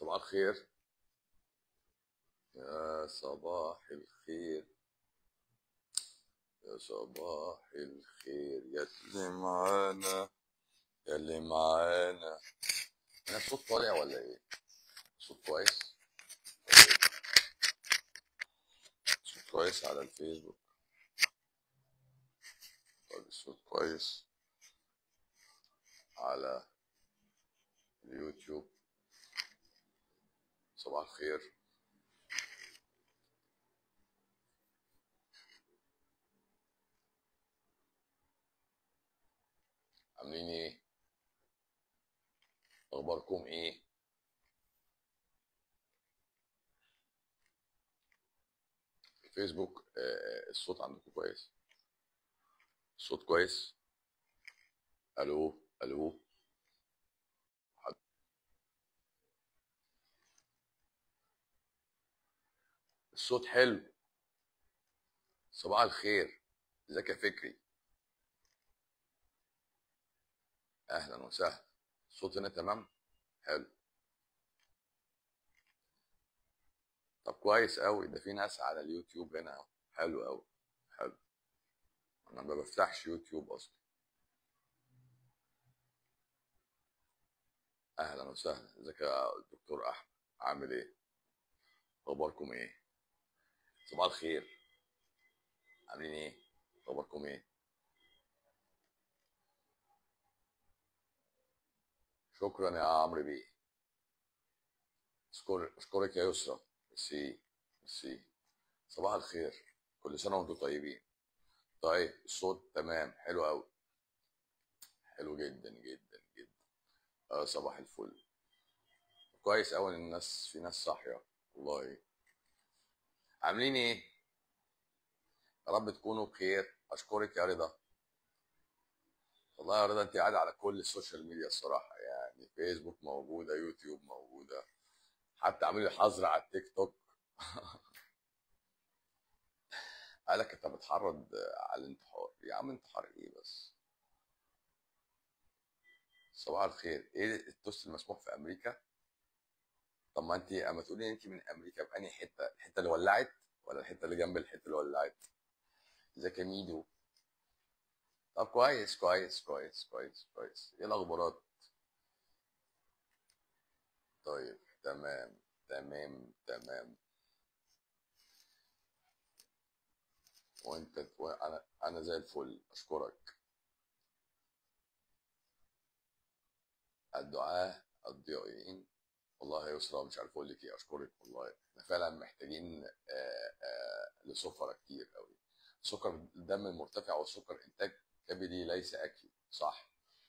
صباح الخير يا صباح الخير يا صباح الخير يا اللي معانا يا اللي معانا انا الصوت طالع ولا ايه صوت كويس صوت كويس على الفيسبوك طيب الصوت كويس على اليوتيوب صباح الخير عاملين ايه اخباركم ايه الفيسبوك آه، الصوت عندكم كويس الصوت كويس الو الو حد- الصوت حلو صباح الخير ازيك يا فكري اهلا وسهلا الصوت هنا تمام حلو طب كويس قوي ده في ناس على اليوتيوب هنا أهو. حلو قوي حلو انا ما بفتحش يوتيوب اصلا اهلا وسهلا ازيك يا دكتور احمد عامل ايه اخباركم ايه صباح الخير عاملين ايه اخباركم ايه شكرا يا عمرو بيه اشكر اشكرك يا يسرا ميرسي ميرسي صباح الخير كل سنه وانتم طيبين طيب الصوت تمام حلو قوي حلو جدا جدا جدا اه صباح الفل كويس قوي ان الناس في ناس صاحيه والله عاملين ايه يا رب تكونوا بخير اشكرك يا رضا والله يا رضا انت قاعده على كل السوشيال ميديا الصراحه يعني فيسبوك موجوده يوتيوب موجوده حتى عامل لي حظر على التيك توك قالك انت بتحرض على الانتحار يا عم انتحار ايه بس صباح الخير ايه التوست المسموح في امريكا طب ما انت اما تقولي انت من امريكا بأنهي حته الحته اللي ولعت ولا الحته اللي جنب الحته اللي ولعت ازيك يا ميدو طب كويس كويس كويس كويس كويس ايه الاخبارات طيب تمام تمام تمام وانت انا انا زي الفل اشكرك الدعاء الضيائين والله يا يسرا مش عارف اقول لك ايه اشكرك والله احنا فعلا محتاجين آه، آه، لسفرة كتير قوي سكر الدم المرتفع والسكر انتاج كبدي ليس اكلي صح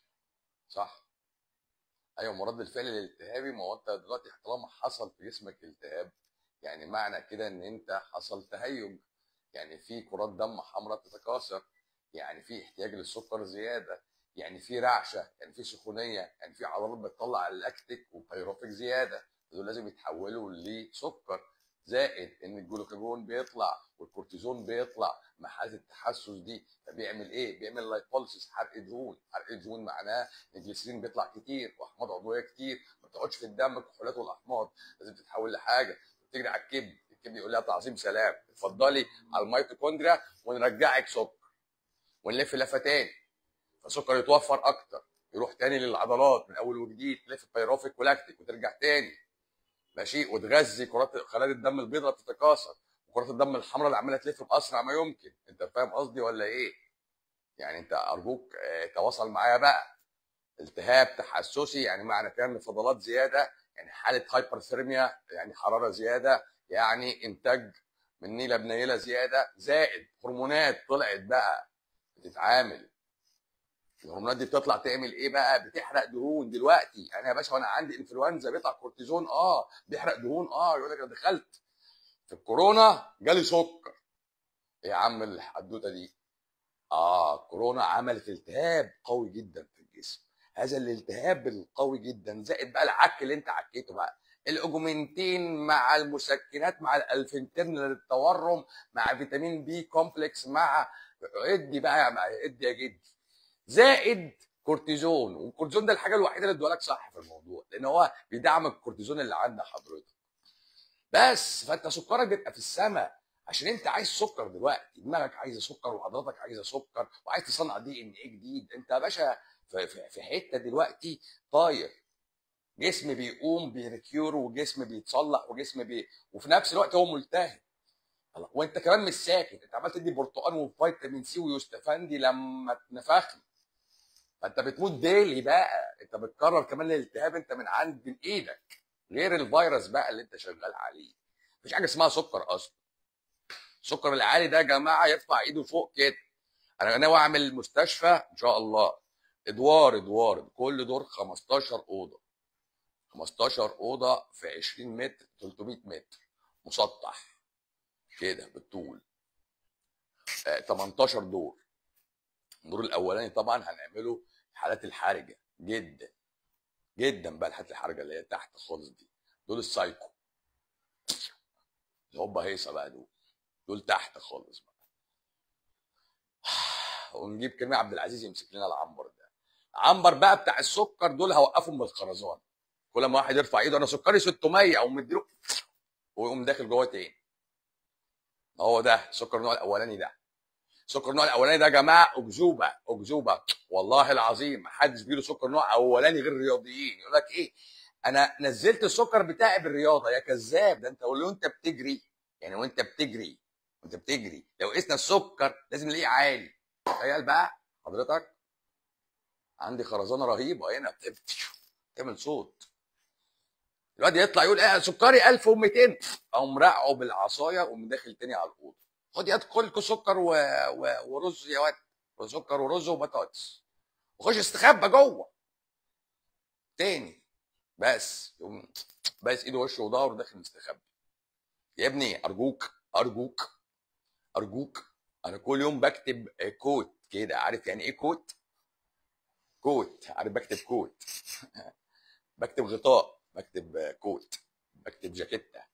صح ايوه مرض الفعل الالتهابي ما هو انت دلوقتي طالما حصل في جسمك التهاب يعني معنى كده ان انت حصل تهيج يعني في كرات دم حمراء بتتكاثر يعني في احتياج للسكر زياده يعني في رعشه يعني في سخونيه يعني في عضلات بتطلع اللاكتيك والبيروفيك زياده دول لازم يتحولوا لسكر زائد ان الجلوكاجون بيطلع والكورتيزون بيطلع مع حاله التحسس دي فبيعمل ايه؟ بيعمل لايبوليسيس حرق دهون، حرق دهون معناه ان الجليسرين بيطلع كتير واحماض عضويه كتير ما بتقعدش في الدم الكحولات والاحماض لازم تتحول لحاجه بتجري على الكبد الكبد يقول لها تعظيم سلام اتفضلي على الميتوكوندريا ونرجعك سكر ونلف لفه تاني فسكر يتوفر اكتر يروح تاني للعضلات من اول وجديد تلف بيروفيك ولاكتيك وترجع تاني ماشي وتغذي كرات خلايا الدم البيضاء تتكاثر وكرات الدم الحمراء اللي عماله تلف باسرع ما يمكن انت فاهم قصدي ولا ايه يعني انت ارجوك آه، تواصل معايا بقى التهاب تحسسي يعني معنى كده ان فضلات زياده يعني حاله هايبرثيرميا يعني حراره زياده يعني انتاج من نيله بنيله زياده زائد هرمونات طلعت بقى بتتعامل الهرمونات دي بتطلع تعمل ايه بقى بتحرق دهون دلوقتي يعني يا باشا وانا عندي انفلونزا بيطلع كورتيزون اه بيحرق دهون اه يقول لك انا دخلت في الكورونا جالي سكر ايه يا عم الحدوته دي اه كورونا عملت التهاب قوي جدا في الجسم هذا الالتهاب القوي جدا زائد بقى العك اللي انت عكيته بقى الاوجمنتين مع المسكنات مع الالفنتين للتورم مع فيتامين بي كومبلكس مع ادي بقى يا ادي يا جدي زائد كورتيزون والكورتيزون ده الحاجه الوحيده اللي ادوها لك صح في الموضوع لان هو بيدعم الكورتيزون اللي عند حضرتك بس فانت سكرك بيبقى في السماء عشان انت عايز سكر دلوقتي دماغك عايزه سكر وعضلاتك عايزه سكر وعايز تصنع دي ان ايه جديد انت يا باشا في, في, في حته دلوقتي طاير جسم بيقوم بيركيور وجسم بيتصلح وجسم بي... وفي نفس الوقت هو ملتهب الله وانت كمان مش ساكت انت عمال تدي برتقال وفيتامين سي ويوستفندي لما اتنفخت فانت بتموت ديلي بقى انت بتكرر كمان الالتهاب انت من عند من ايدك غير الفيروس بقى اللي انت شغال عليه مفيش حاجه اسمها سكر اصلا السكر العالي ده يا جماعه يرفع ايده فوق كده انا ناوي اعمل مستشفى ان شاء الله ادوار ادوار كل دور 15 اوضه 15 اوضه في 20 متر 300 متر مسطح كده بالطول آه 18 دور الدور الاولاني طبعا هنعمله الحالات الحرجه جدا جدا بقى الحالات الحرجه اللي هي تحت خالص دي دول السايكو اللي هوبا هيصه بقى دول دول تحت خالص بقى ونجيب كريم عبد العزيز يمسك لنا العنبر ده عنبر بقى بتاع السكر دول هوقفهم بالخرزان كل ما واحد يرفع ايده انا سكري 600 او مديله ويقوم داخل جوه تاني هو ده سكر النوع الاولاني ده سكر النوع الاولاني ده يا جماعه اكذوبه اكذوبه والله العظيم ما حدش بيجيله سكر نوع اولاني غير الرياضيين يقول لك ايه انا نزلت السكر بتاعي بالرياضه يا كذاب ده انت لو انت بتجري يعني وانت بتجري وانت بتجري لو قسنا السكر لازم نلاقيه عالي تخيل بقى حضرتك عندي خرزانه رهيبه هنا بتعمل صوت الواد يطلع يقول ايه سكري 1200 اقوم راقعه بالعصايه وقوم داخل تاني على الاوضه خد يا كلكوا سكر و... و... ورز يا واد وسكر ورز وبطاطس وخش استخبى جوه تاني بس يقوم بس ايده وشه وظهره داخل مستخبي يا ابني ارجوك ارجوك ارجوك انا كل يوم بكتب كوت كده عارف يعني ايه كوت كوت عارف بكتب كوت بكتب غطاء بكتب كوت بكتب جاكيته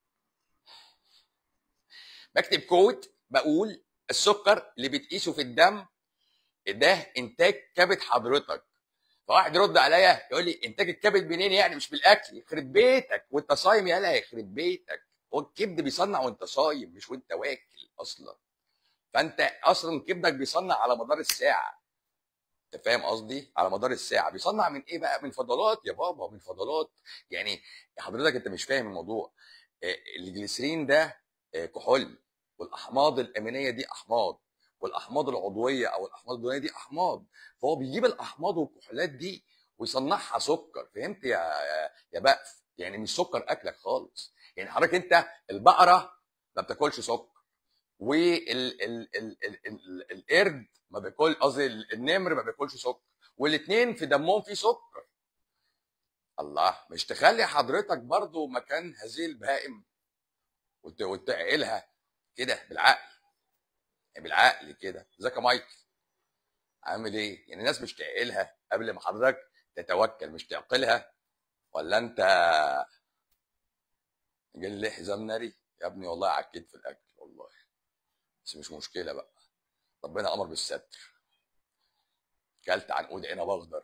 بكتب كوت بقول السكر اللي بتقيسه في الدم ده انتاج كبد حضرتك فواحد يرد عليا يقول لي انتاج الكبد منين يعني مش بالاكل يخرب بيتك وانت صايم يالا يخرب بيتك هو الكبد بيصنع وانت صايم مش وانت واكل اصلا فانت اصلا كبدك بيصنع على مدار الساعه انت فاهم قصدي على مدار الساعه بيصنع من ايه بقى من فضلات يا بابا من فضلات يعني حضرتك انت مش فاهم الموضوع الجليسرين ده كحول والاحماض الامينيه دي احماض والاحماض العضويه او الاحماض الدهنيه دي احماض فهو بيجيب الاحماض والكحولات دي ويصنعها سكر فهمت يا يا بقف يعني مش سكر اكلك خالص يعني حضرتك انت البقره ما بتاكلش سكر والقرد ما بياكل قصدي النمر ما بياكلش سكر والاثنين في دمهم في سكر الله مش تخلي حضرتك برضو مكان هذه البهائم وتعقلها كده بالعقل يعني بالعقل كده ازيك يا مايكل عامل ايه يعني الناس مش تعقلها قبل ما حضرتك تتوكل مش تعقلها ولا انت جالي ليه حزام ناري يا ابني والله عكيت في الاكل والله بس مش مشكله بقى ربنا امر بالستر كلت عنقود عنب اخضر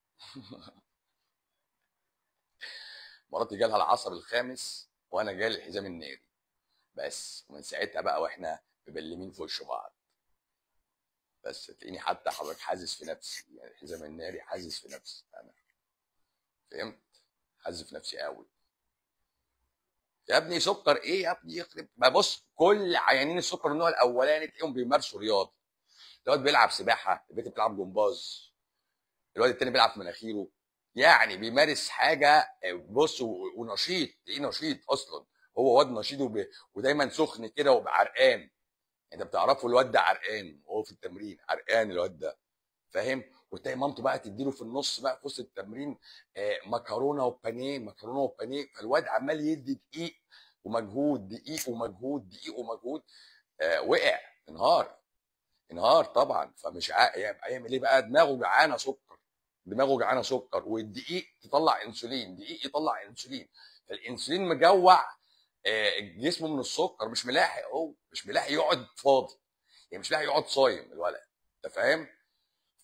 مراتي جالها العصر الخامس وانا جالي الحزام الناري بس ومن ساعتها بقى واحنا مبلمين في وش بعض بس تلاقيني حتى حضرتك حاسس في نفسي يعني الحزام الناري حاسس في نفسي انا فهمت حاسس في نفسي قوي يا ابني سكر ايه يا ابني يخرب ما بص كل عيانين السكر النوع الاولاني تلاقيهم بيمارسوا رياضه الواد بيلعب سباحه البنت بتلعب جمباز الواد التاني بيلعب في مناخيره يعني بيمارس حاجه بص ونشيط تلاقيه نشيط اصلا هو واد نشيط وب... ودايما سخن كده وعرقان انت بتعرفه الواد ده عرقان وهو في التمرين عرقان الواد ده فاهم وتلاقي مامته بقى تديله في النص بقى في وسط التمرين آه مكرونه وبانيه مكرونه وبانيه فالواد عمال يدي دقيق ومجهود دقيق ومجهود دقيق ومجهود آه وقع انهار انهار طبعا فمش هيعمل ايه بقى دماغه جعانه سكر دماغه جعانه سكر والدقيق تطلع انسولين دقيق يطلع انسولين فالانسولين مجوع جسمه من السكر مش ملاحق هو مش ملاحق يقعد فاضي يعني مش ملاحق يقعد صايم الولد انت فاهم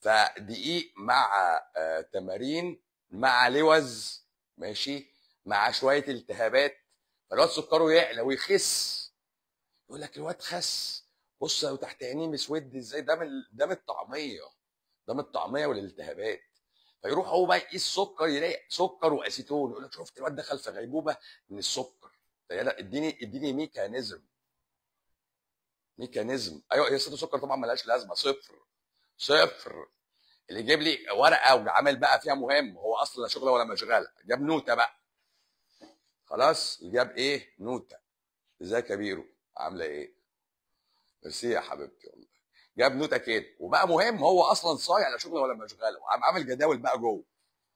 فدقيق مع آه، تمارين مع لوز ماشي مع شويه التهابات فالواد سكره يعلى ويخس يقول لك الواد خس بص لو تحت عينيه مسود ازاي ده من ده من الطعميه ده من الطعميه والالتهابات فيروح هو بقى يقيس سكر يلاقي سكر واسيتون يقول لك شفت الواد دخل في غيبوبه من السكر فيلا اديني اديني ميكانيزم ميكانيزم ايوه هي ست سكر طبعا ملهاش لازمه صفر صفر اللي يجيب لي ورقه وعامل بقى فيها مهم هو اصلا لا شغله ولا مشغله جاب نوته بقى خلاص جاب ايه نوته ازيك يا بيرو عامله ايه ميرسي يا حبيبتي والله جاب نوته كده وبقى مهم هو اصلا صايع لا شغله ولا مشغله وقام عامل جداول بقى جوه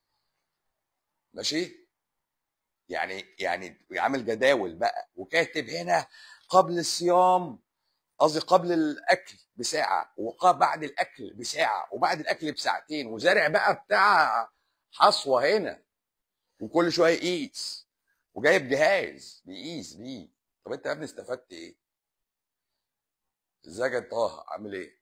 ماشي يعني يعني عامل جداول بقى وكاتب هنا قبل الصيام قصدي قبل الاكل بساعه وبعد الاكل بساعه وبعد الاكل بساعتين وزارع بقى بتاع حصوه هنا وكل شويه يقيس وجايب جهاز بيقيس بيه طب انت يا ابني استفدت ايه؟ ازيك يا طه عامل ايه؟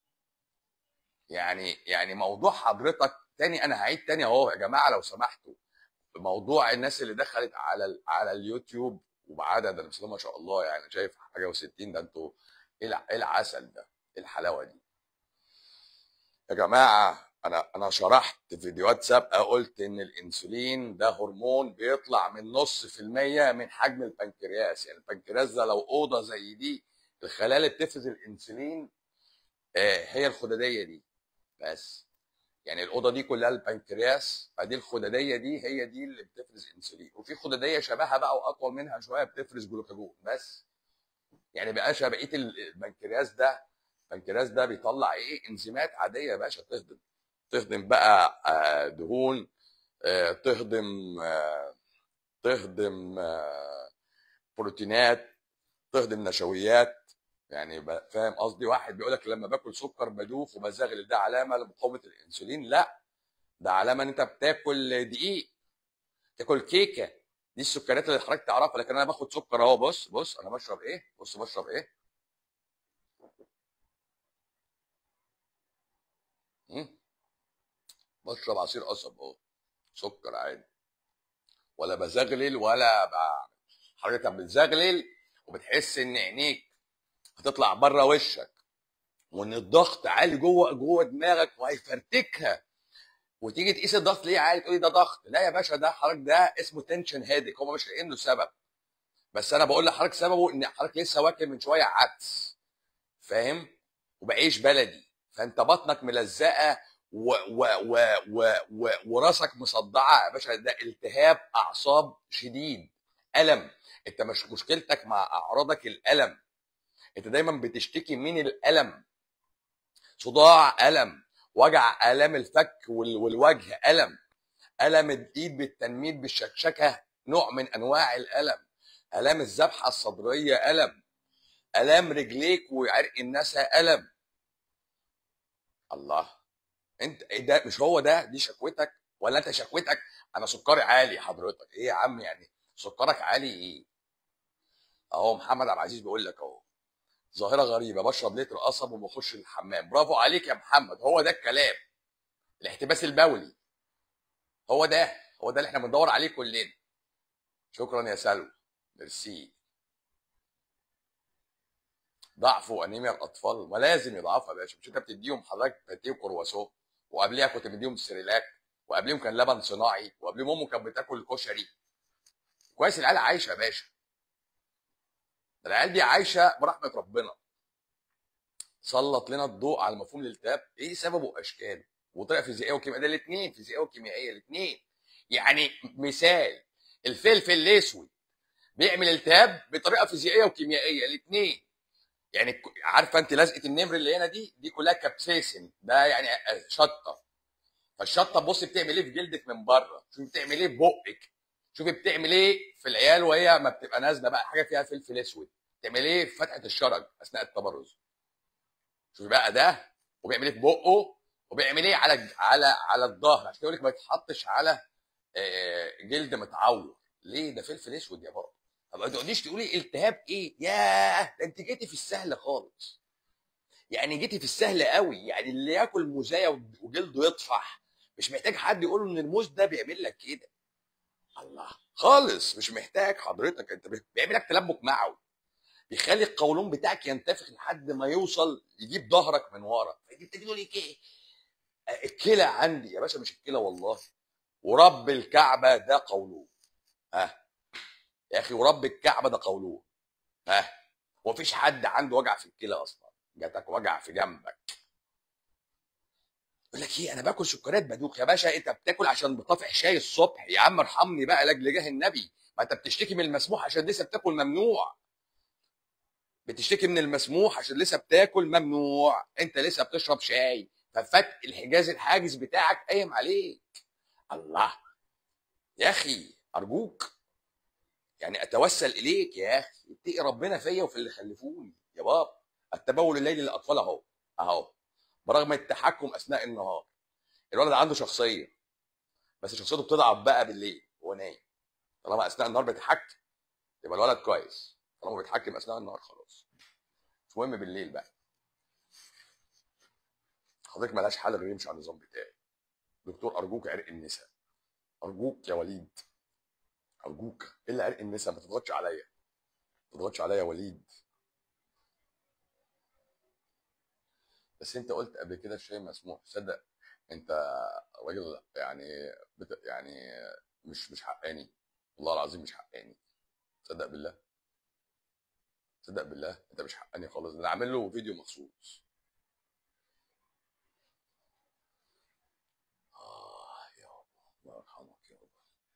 يعني يعني موضوع حضرتك تاني انا هعيد تاني اهو يا جماعه لو سمحتوا موضوع الناس اللي دخلت على ال- على اليوتيوب وبعدد انا بسم الله ما شاء الله يعني شايف حاجه و60 ده انتوا ايه الع- إيه العسل ده؟ ايه الحلاوه دي؟ يا جماعه انا انا شرحت في فيديوهات سابقه قلت ان الانسولين ده هرمون بيطلع من نص في المية من حجم البنكرياس يعني البنكرياس ده لو اوضه زي دي الخلايا اللي بتفرز الانسولين آه، هي الخداديه دي بس يعني الاوضه دي كلها البنكرياس فدي الخداديه دي هي دي اللي بتفرز انسولين وفي خداديه شبهها بقى واطول منها شويه بتفرز جلوكاجون بس يعني بقاش بقيه البنكرياس ده البنكرياس ده بيطلع ايه انزيمات عاديه يا باشا تهضم تهضم بقى آه، دهون آه، تهضم آه، تهضم آه، بروتينات تهضم نشويات يعني ب- فاهم قصدي واحد بيقول لك لما باكل سكر بدوخ وبزغلل ده علامه لمقاومه الانسولين لا ده علامه ان انت بتاكل دقيق تاكل كيكه دي السكريات اللي حضرتك تعرفها لكن انا باخد سكر اهو بص بص انا بشرب ايه بص بشرب ايه مم. بشرب عصير قصب اهو سكر عادي ولا بزغلل ولا ب... حضرتك بتزغلل وبتحس ان عينيك هتطلع بره وشك وان الضغط عالي جوه جوه دماغك وهيفرتكها وتيجي تقيس الضغط ليه عالي تقولي ده ضغط لا يا باشا ده حضرتك ده اسمه تنشن هيدك هم مش لاقيين له سبب بس انا بقول لحضرتك سببه ان حضرتك لسه واكل من شويه عدس فاهم وبعيش بلدي فانت بطنك ملزقه و و و و و وراسك مصدعه يا باشا ده التهاب اعصاب شديد الم انت مش مشكلتك مع اعراضك الالم انت دايما بتشتكي من الالم صداع الم وجع الام الفك وال- والوجه الم الم الايد بالتنميل بالشكشكه نوع من انواع الالم الام الذبحه الصدريه الم الام رجليك وعرق النسا الم الله انت إيه ده مش هو ده دي شكوتك ولا انت شكوتك انا سكري عالي حضرتك ايه يا عم يعني سكرك عالي ايه اهو محمد عبد العزيز بيقول لك اهو ظاهره غريبه بشرب لتر قصب وما اخش الحمام برافو عليك يا محمد هو ده الكلام الاحتباس البولي هو ده هو ده اللي احنا بندور عليه كلنا شكرا يا سلوى ميرسي ضعف وانيميا الاطفال ما لازم يضعفوا يا باشا مش انت بتديهم حضرتك بتديهم كرواسون وقبليها كنت بديهم سريلاك وقبليهم كان لبن صناعي وقبليهم امه كانت بتاكل كشري كويس العيال عايشه يا باشا العيال دي عايشه برحمه ربنا سلط لنا الضوء على مفهوم الالتهاب ايه سببه واشكاله وطريقه فيزيائيه وكيميائيه ده الاثنين فيزيائيه وكيميائيه الاثنين يعني مثال الفلفل الاسود بيعمل التهاب بطريقه فيزيائيه وكيميائيه الاثنين يعني ك- عارفه انت لزقه النمر اللي هنا دي دي كلها كابسيسن ده يعني شطه فالشطه بص بتعمل ايه في جلدك من بره شوفي بتعمل ايه في بقك شوفي بتعمل ايه في العيال وهي ما بتبقى نازله بقى حاجه فيها فلفل اسود بتعمل ايه في فتحه الشرج اثناء التبرز شوفي بقى ده وبيعمل ايه في بقه وبيعمل ايه على على على الظهر عشان يقول لك ما يتحطش على آه، جلد متعور ليه ده فلفل اسود يا بابا طب ما تقعديش تقولي التهاب ايه ياه ده انت جيتي في السهل خالص يعني جيتي في السهل قوي يعني اللي ياكل موزايه وجلده يطفح مش محتاج حد يقول له ان الموز ده بيعمل لك كده الله خالص مش محتاج حضرتك انت بيعمل لك تلبك معوي بيخلي القولون بتاعك ينتفخ لحد ما يوصل يجيب ظهرك من ورا فانت تقول لي ايه الكلى عندي يا باشا مش الكلى والله ورب الكعبه ده قولون ها يا اخي ورب الكعبه ده قولون ها ومفيش حد عنده وجع في الكلى اصلا جاتك وجع في جنبك يقول لك ايه انا باكل سكريات بدوخ يا باشا انت بتاكل عشان بطافح شاي الصبح يا عم ارحمني بقى لاجل جاه النبي ما انت بتشتكي من المسموح عشان لسه بتاكل ممنوع بتشتكي من المسموح عشان لسه بتاكل ممنوع انت لسه بتشرب شاي ففات الحجاز الحاجز بتاعك قايم عليك الله يا اخي ارجوك يعني اتوسل اليك يا اخي اتقي ربنا فيا وفي اللي خلفوني يا بابا التبول الليلي للاطفال اهو اهو برغم التحكم اثناء النهار الولد عنده شخصيه بس شخصيته بتضعف بقى بالليل وهو نايم طالما اثناء النهار بيتحكم يبقى الولد كويس طالما بيتحكم اثناء النهار خلاص مش مهم بالليل بقى حضرتك ملهاش حل غير يمشي على النظام بتاعي دكتور ارجوك عرق النساء ارجوك يا وليد ارجوك ايه اللي عرق النساء ما تضغطش عليا ما تضغطش عليا يا وليد بس انت قلت قبل كده الشاي مسموح تصدق انت راجل يعني بت... يعني مش مش حقاني والله العظيم مش حقاني تصدق بالله تصدق بالله انت مش حقاني خالص ده انا عامل له فيديو مخصوص آه يا رب الله يرحمك يا رب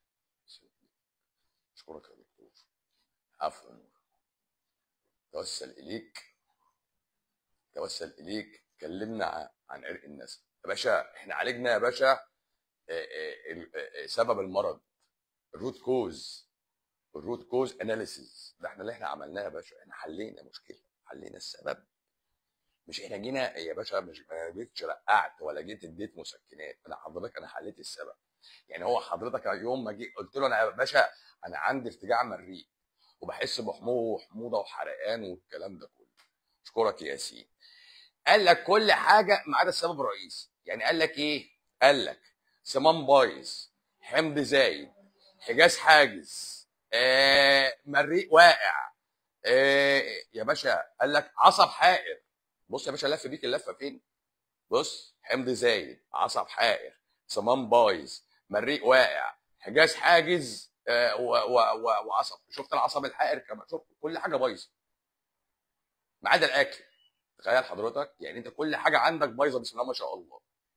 اشكرك يا دكتور عفوا توسل اليك توسل اليك كلمنا ع- عن عرق النسل يا باشا احنا عالجنا يا باشا آه، آه، ال- آه، سبب المرض الروت كوز الروت كوز اناليسيز ده احنا اللي احنا عملناه يا باشا احنا حلينا مشكله حلينا السبب مش احنا جينا يا باشا مش ما جيتش رقعت ولا جيت اديت مسكنات انا حضرتك انا حليت السبب يعني هو حضرتك يوم ما جيت قلت له انا يا باشا انا عندي ارتجاع مريء وبحس بحموضه وحموضه وحرقان والكلام ده كله اشكرك يا ياسين قال لك كل حاجه ما عدا السبب الرئيسي يعني قال لك ايه قال لك صمام بايظ حمض زايد حجاز حاجز آه مريء واقع آه يا باشا قال لك عصب حائر بص يا باشا لف بيك اللفه فين بص حمض زايد عصب حائر صمام بايظ مريء واقع حجاز حاجز آه و و و وعصب شفت العصب الحائر كمان شفت كل حاجه بايظه ما عدا الاكل تخيل حضرتك يعني انت كل حاجه عندك بايظه بسم الله ما شاء الله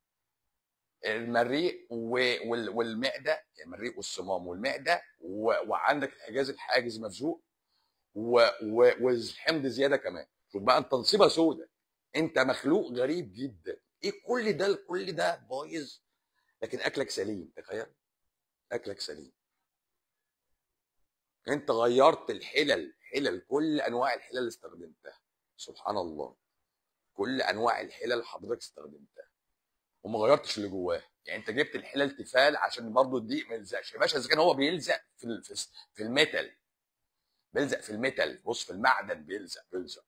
المريء و- وال- والمعده يعني المريء والصمام والمعده و- وعندك الحجاز الحاجز مفزوق و- و- والحمض زياده كمان شوف بقى انت نصيبه سودة انت مخلوق غريب جدا ايه كل ده كل ده بايظ لكن اكلك سليم تخيل اكلك سليم انت غيرت الحلل حلل كل انواع الحلل اللي استخدمتها سبحان الله كل انواع الحلل حضرتك استخدمتها وما غيرتش اللي جواه يعني انت جبت الحلل تفال عشان برضه الدقيق ما يلزقش يا باشا اذا كان هو بيلزق في ال- في في الميتال بيلزق في الميتال بص في المعدن بيلزق بيلزق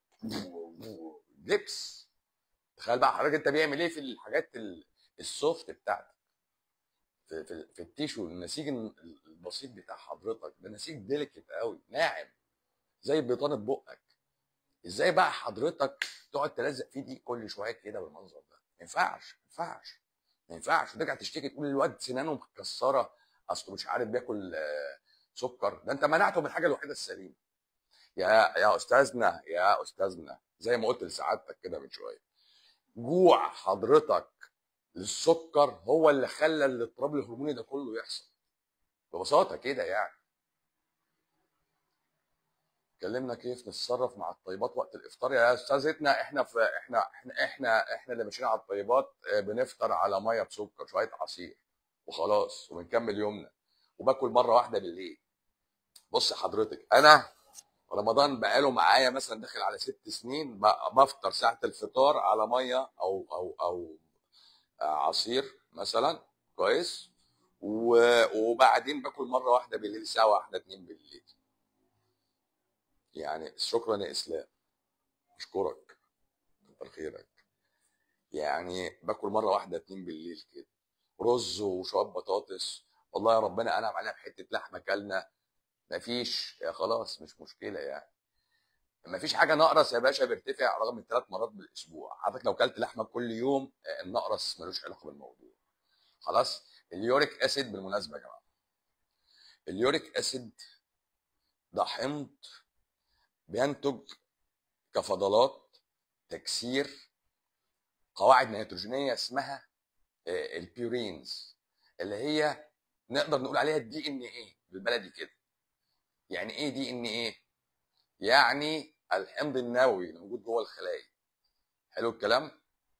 جبس تخيل بقى حضرتك انت بيعمل ايه في الحاجات ال- السوفت بتاعتك في, في, في التيشو النسيج البسيط بتاع حضرتك ده نسيج ديليكت قوي ناعم زي بيضانه بقك ازاي بقى حضرتك تقعد تلزق فيه دي كل شويه كده بالمنظر ده ما ينفعش ما ينفعش ما ينفعش وترجع تشتكي تقول الواد سنانه مكسره اصله مش عارف بياكل آه، سكر ده انت منعته من الحاجه الوحيده السليمه يا يا استاذنا يا استاذنا زي ما قلت لسعادتك كده من شويه جوع حضرتك للسكر هو اللي خلى الاضطراب الهرموني ده كله يحصل ببساطه كده يعني اتكلمنا كيف نتصرف مع الطيبات وقت الافطار يا استاذتنا احنا في احنا احنا احنا احنا اللي ماشيين على الطيبات آه، بنفطر على ميه بسكر شويه عصير وخلاص وبنكمل يومنا وباكل مره واحده بالليل بص حضرتك انا رمضان بقاله معايا مثلا داخل على ست سنين ب- بفطر ساعه الفطار على ميه او او او آه، عصير مثلا كويس و- وبعدين باكل مره واحده بالليل الساعه واحده اتنين بالليل يعني شكرا يا اسلام اشكرك كتر خيرك يعني باكل مره واحده اتنين بالليل كده رز وشويه بطاطس والله يا ربنا انعم علينا بحته لحمه كلنا مفيش يا خلاص مش مشكله يعني مفيش حاجه نقرس يا باشا بيرتفع رغم من ثلاث مرات بالاسبوع حضرتك لو كلت لحمه كل يوم آه، النقرس ملوش علاقه بالموضوع خلاص اليوريك اسيد بالمناسبه يا جماعه اليوريك اسيد ده حمض بينتج كفضلات تكسير قواعد نيتروجينيه اسمها آه، البيورينز اللي هي نقدر نقول عليها الدي ان ايه بالبلدي كده يعني ايه دي ان ايه يعني الحمض النووي اللي موجود جوه الخلايا حلو الكلام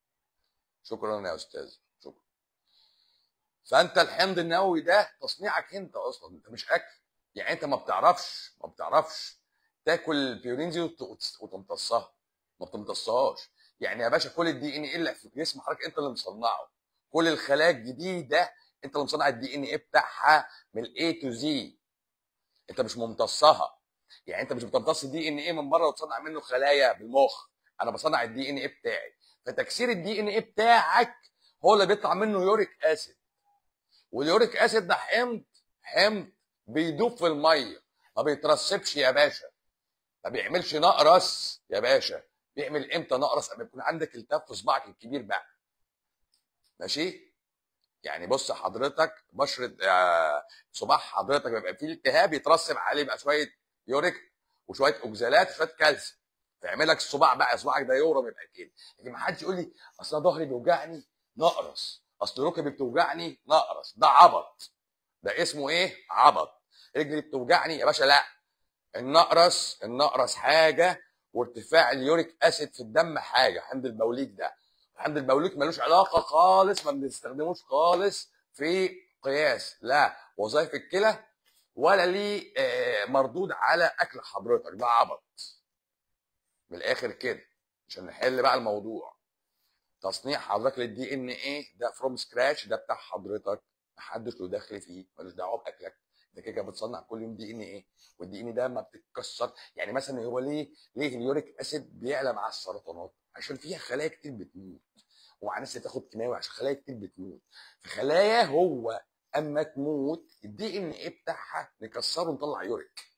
شكرا يا استاذ شكرا فانت الحمض النووي ده تصنيعك انت اصلا انت مش اكل يعني انت ما بتعرفش ما بتعرفش تاكل البيورين دي وت- وت- وتمتصها ما بتمتصهاش يعني يا باشا كل الدي ان ايه اللي في جسم حضرتك انت اللي مصنعه كل الخلايا الجديده انت اللي مصنع الدي ان ايه بتاعها من الاي تو زي انت مش ممتصها يعني انت مش بتمتص الدي ان ايه من بره وتصنع منه خلايا بالمخ انا بصنع الدي ان ايه بتاعي فتكسير الدي ان ايه بتاعك هو اللي بيطلع منه يوريك اسيد واليوريك اسيد ده حمض حمض بيدوب في الميه ما بيترسبش يا باشا ما بيعملش نقرس يا باشا بيعمل امتى نقرس اما يكون عندك التهاب في صباعك الكبير بقى ماشي يعني بص حضرتك بشره آه، صباع حضرتك بيبقى فيه التهاب يترسب عليه بقى شويه يوريك وشويه اوكزالات وشويه كالسيوم فيعمل لك الصباع بقى صباعك ده يورم يبقى كده لكن ما حدش يقول لي اصل أنا ظهري بيوجعني نقرس اصل ركبي بتوجعني نقرس ده عبط ده اسمه ايه عبط رجلي بتوجعني يا باشا لا النقرس النقرس حاجه وارتفاع اليوريك اسيد في الدم حاجه حمض البوليك ده حمض البوليك ملوش علاقه خالص ما بنستخدموش خالص في قياس لا وظائف الكلى ولا ليه آه، مردود على اكل حضرتك ده عبط من الاخر كده عشان نحل بقى الموضوع تصنيع حضرتك للدي ان ايه ده فروم سكراتش ده بتاع حضرتك محدش له دخل فيه ملوش دعوه باكلك انت كده كده بتصنع كل يوم دي ان ايه والدي ان ده ما بتتكسر يعني مثلا هو ليه ليه اليوريك اسيد بيعلى مع السرطانات عشان فيها خلايا كتير بتموت ومع ناس بتاخد كيماوي عشان خلايا كتير بتموت فخلايا هو اما تموت الدي ان ايه بتاعها نكسره ونطلع يوريك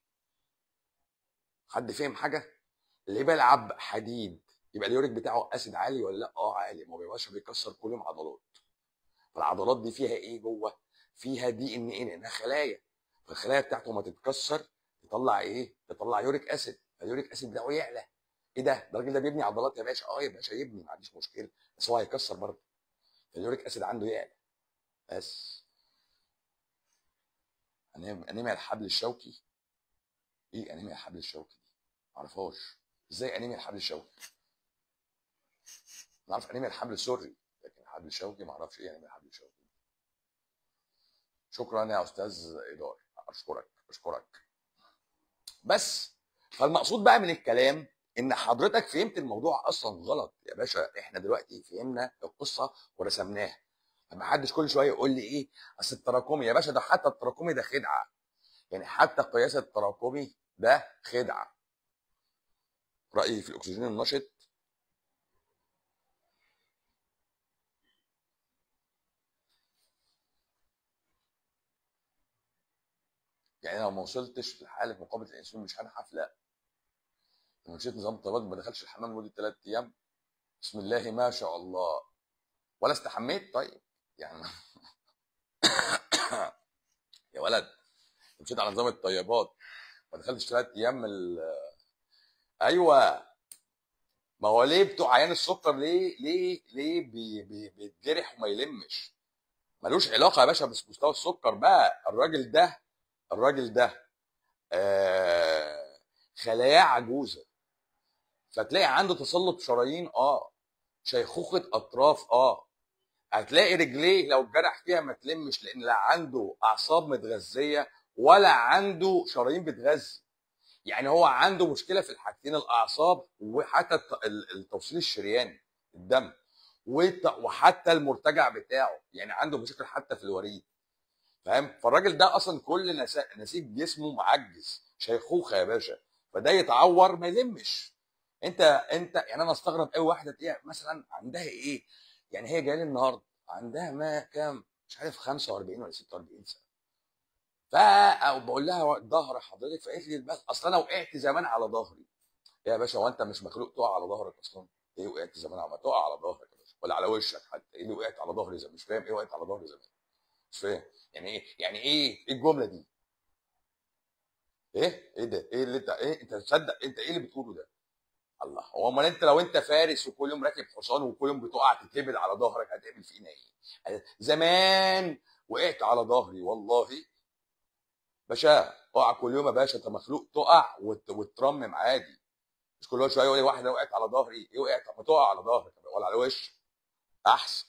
حد فاهم حاجه اللي بيلعب حديد يبقى اليوريك بتاعه اسيد عالي ولا لا اه عالي ما بيبقاش بيكسر كل يوم عضلات فالعضلات دي فيها ايه جوه فيها دي ان ايه لانها خلايا فالخلايا بتاعته ما تتكسر تطلع ايه تطلع يوريك اسيد فاليوريك اسيد بتاعه يعلى ايه ده ده الراجل ده بيبني عضلات يا باشا اه يا باشا يبني ما عنديش مشكله بس هو هيكسر برضه فاليوريك اسيد عنده يعلى بس أنيم- انيميا الحبل الشوكي ايه انيميا الحبل الشوكي دي معرفهاش ازاي انيميا الحبل الشوكي نعرف انيميا الحبل السري لكن الحبل الشوكي ما اعرفش ايه انيميا الحبل الشوكي شكرا يا استاذ ادار اشكرك اشكرك بس فالمقصود بقى من الكلام ان حضرتك فهمت الموضوع اصلا غلط يا باشا احنا دلوقتي فهمنا القصه ورسمناها ما حدش كل شويه يقول لي ايه اصل التراكمي يا باشا ده حتى التراكمي ده خدعه يعني حتى قياس التراكمي ده خدعه رايي في الاكسجين النشط يعني لو ما وصلتش لحاله مقاومه الانسولين مش هنحف لا لو مشيت نظام الطبيب ما دخلش الحمام لمده ثلاث ايام بسم الله ما شاء الله ولا استحميت طيب يعني يا ولد مشيت على نظام الطيبات ما دخلتش ثلاث ايام ال... ايوه ما هو ليه بتوع عيان السكر ليه ليه ليه بي بي بيتجرح وما يلمش ملوش علاقه يا باشا بمستوى السكر بقى الراجل ده الراجل ده آه خلاياه عجوزه فتلاقي عنده تصلب شرايين اه شيخوخه اطراف اه هتلاقي رجليه لو اتجرح فيها ما تلمش لان لا عنده اعصاب متغذيه ولا عنده شرايين بتغذي يعني هو عنده مشكله في الحاجتين الاعصاب وحتى الت- ال- التوصيل الشرياني الدم والت- وحتى المرتجع بتاعه يعني عنده مشاكل حتى في الوريد فاهم فالراجل ده اصلا كل نسا- نسيج جسمه معجز شيخوخه يا باشا فده يتعور ما يلمش انت انت يعني انا استغرب قوي واحده تلاقيها مثلا عندها ايه يعني هي جايه لي النهارده عندها ما كام مش عارف 45 ولا 46 سنه فبقول لها ظهر حضرتك فقالت لي بس اصل انا وقعت زمان على ظهري يا باشا هو انت مش مخلوق تقع على ظهرك اصلا ايه وقعت زمان على ما تقع على ظهرك يا باشا ولا على وشك حتى ايه اللي وقعت على ظهري زمان مش فاهم ايه وقعت على ظهري زمان مش فاهم يعني ايه يعني ايه ايه الجمله دي ايه ايه ده ايه اللي انت ايه انت تصدق انت ايه اللي بتقوله ده الله هو امال انت لو انت فارس وكل يوم راكب حصان وكل يوم بتقع تتهبل على ظهرك هتعمل فينا ايه زمان وقعت على ظهري والله باشا اقع كل يوم يا باشا انت مخلوق تقع وت- وترمم عادي مش كل شويه يقول لي واحده وقعت على ظهري ايه وقعت طب ما تقع على ظهرك ولا على وشك احسن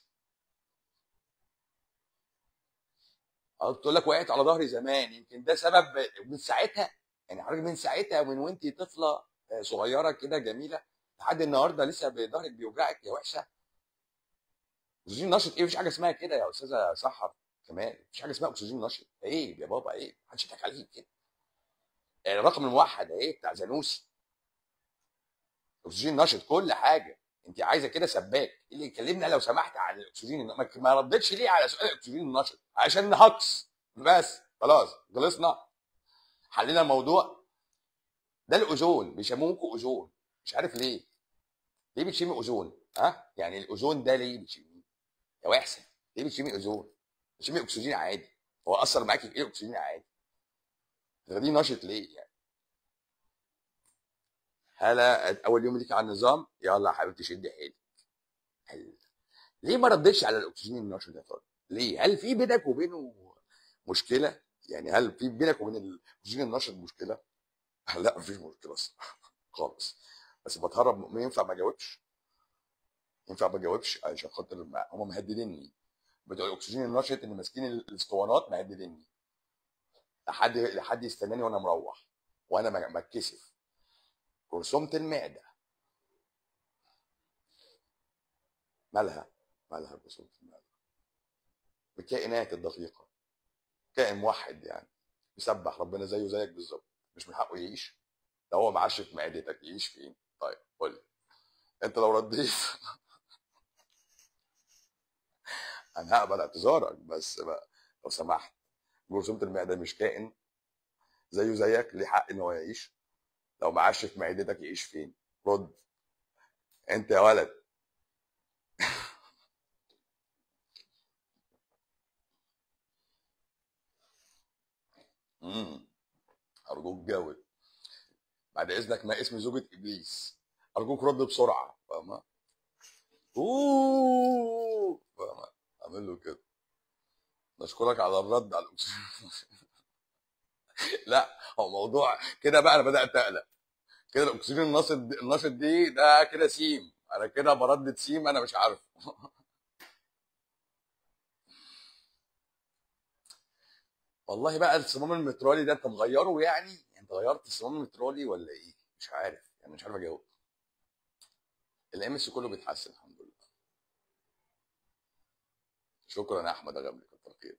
قلت لك وقعت على ظهري زمان يمكن ده سبب من ساعتها يعني حضرتك من ساعتها ومن وانت طفله آه، صغيره كده جميله لحد النهارده لسه ظهرك بيوجعك يا وحشه اكسجين نشط ايه مفيش حاجه اسمها كده يا استاذه سحر كمان مفيش حاجه اسمها اكسجين نشط عيب يا بابا عيب محدش يضحك عليك كده يعني الرقم الموحد اهي بتاع زانوسي اكسجين نشط كل حاجه انت عايزه كده سباك إيه اللي يكلمنا لو سمحت عن الاكسجين الن- ما ما ردتش ليه على سؤال الاكسجين النشط عشان نهكس بس خلاص خلصنا حلينا الموضوع ده الاوزون بيسموكوا اوزون مش عارف ليه ليه بتشمي اوزون ها يعني الاوزون ده ليه بتشميه يا وحسن ليه بتشمي اوزون بتشمي اكسجين عادي هو اثر معاكي في ايه الاكسجين عادي دي نشط ليه يعني هلا اول يوم ليك على النظام يلا يا حبيبتي شدي حيلك حلو. ليه ما ردتش على الاكسجين النشط ده طيب ليه هل في بينك وبينه مشكله يعني هل في بينك وبين الاكسجين النشط مشكله لا مفيش مشكله الصراحه خالص بس بتهرب ما ينفع ما اجاوبش ينفع ما اجاوبش عشان خاطر ما- هم مهدديني بتوع الاكسجين النشط اللي ماسكين ال- الاسطوانات مهدديني لحد لحد يستناني وانا مروح وانا م- بتكسف جرثومه المعده مالها مالها جرثومه المعده بالكائنات الدقيقه كائن موحد يعني يسبح ربنا زيه زيك بالظبط مش من حقه يعيش لو هو معاش في معدتك يعيش فين طيب قول لي انت لو رديت انا هقبل اعتذارك بس بقى لو سمحت جرثومه المعده مش كائن زيه زيك ليه حق ان هو يعيش لو معاش في معدتك يعيش فين رد انت يا ولد امم ارجوك جاوب بعد اذنك ما اسم زوجة ابليس ارجوك رد بسرعه فاهمه اوه فاهمه اعمل له كده نشكرك على الرد على الاكسجين لا هو موضوع كده بقى انا بدات اقلق كده الاكسجين النشط النشط دي ده كده سيم انا كده بردد سيم انا مش عارف والله بقى الصمام المترالي ده انت مغيره يعني انت غيرت الصمام المترالي ولا ايه مش عارف يعني مش عارف اجاوب الام اس كله بيتحسن الحمد لله شكرا يا احمد اغملي كتر خيرك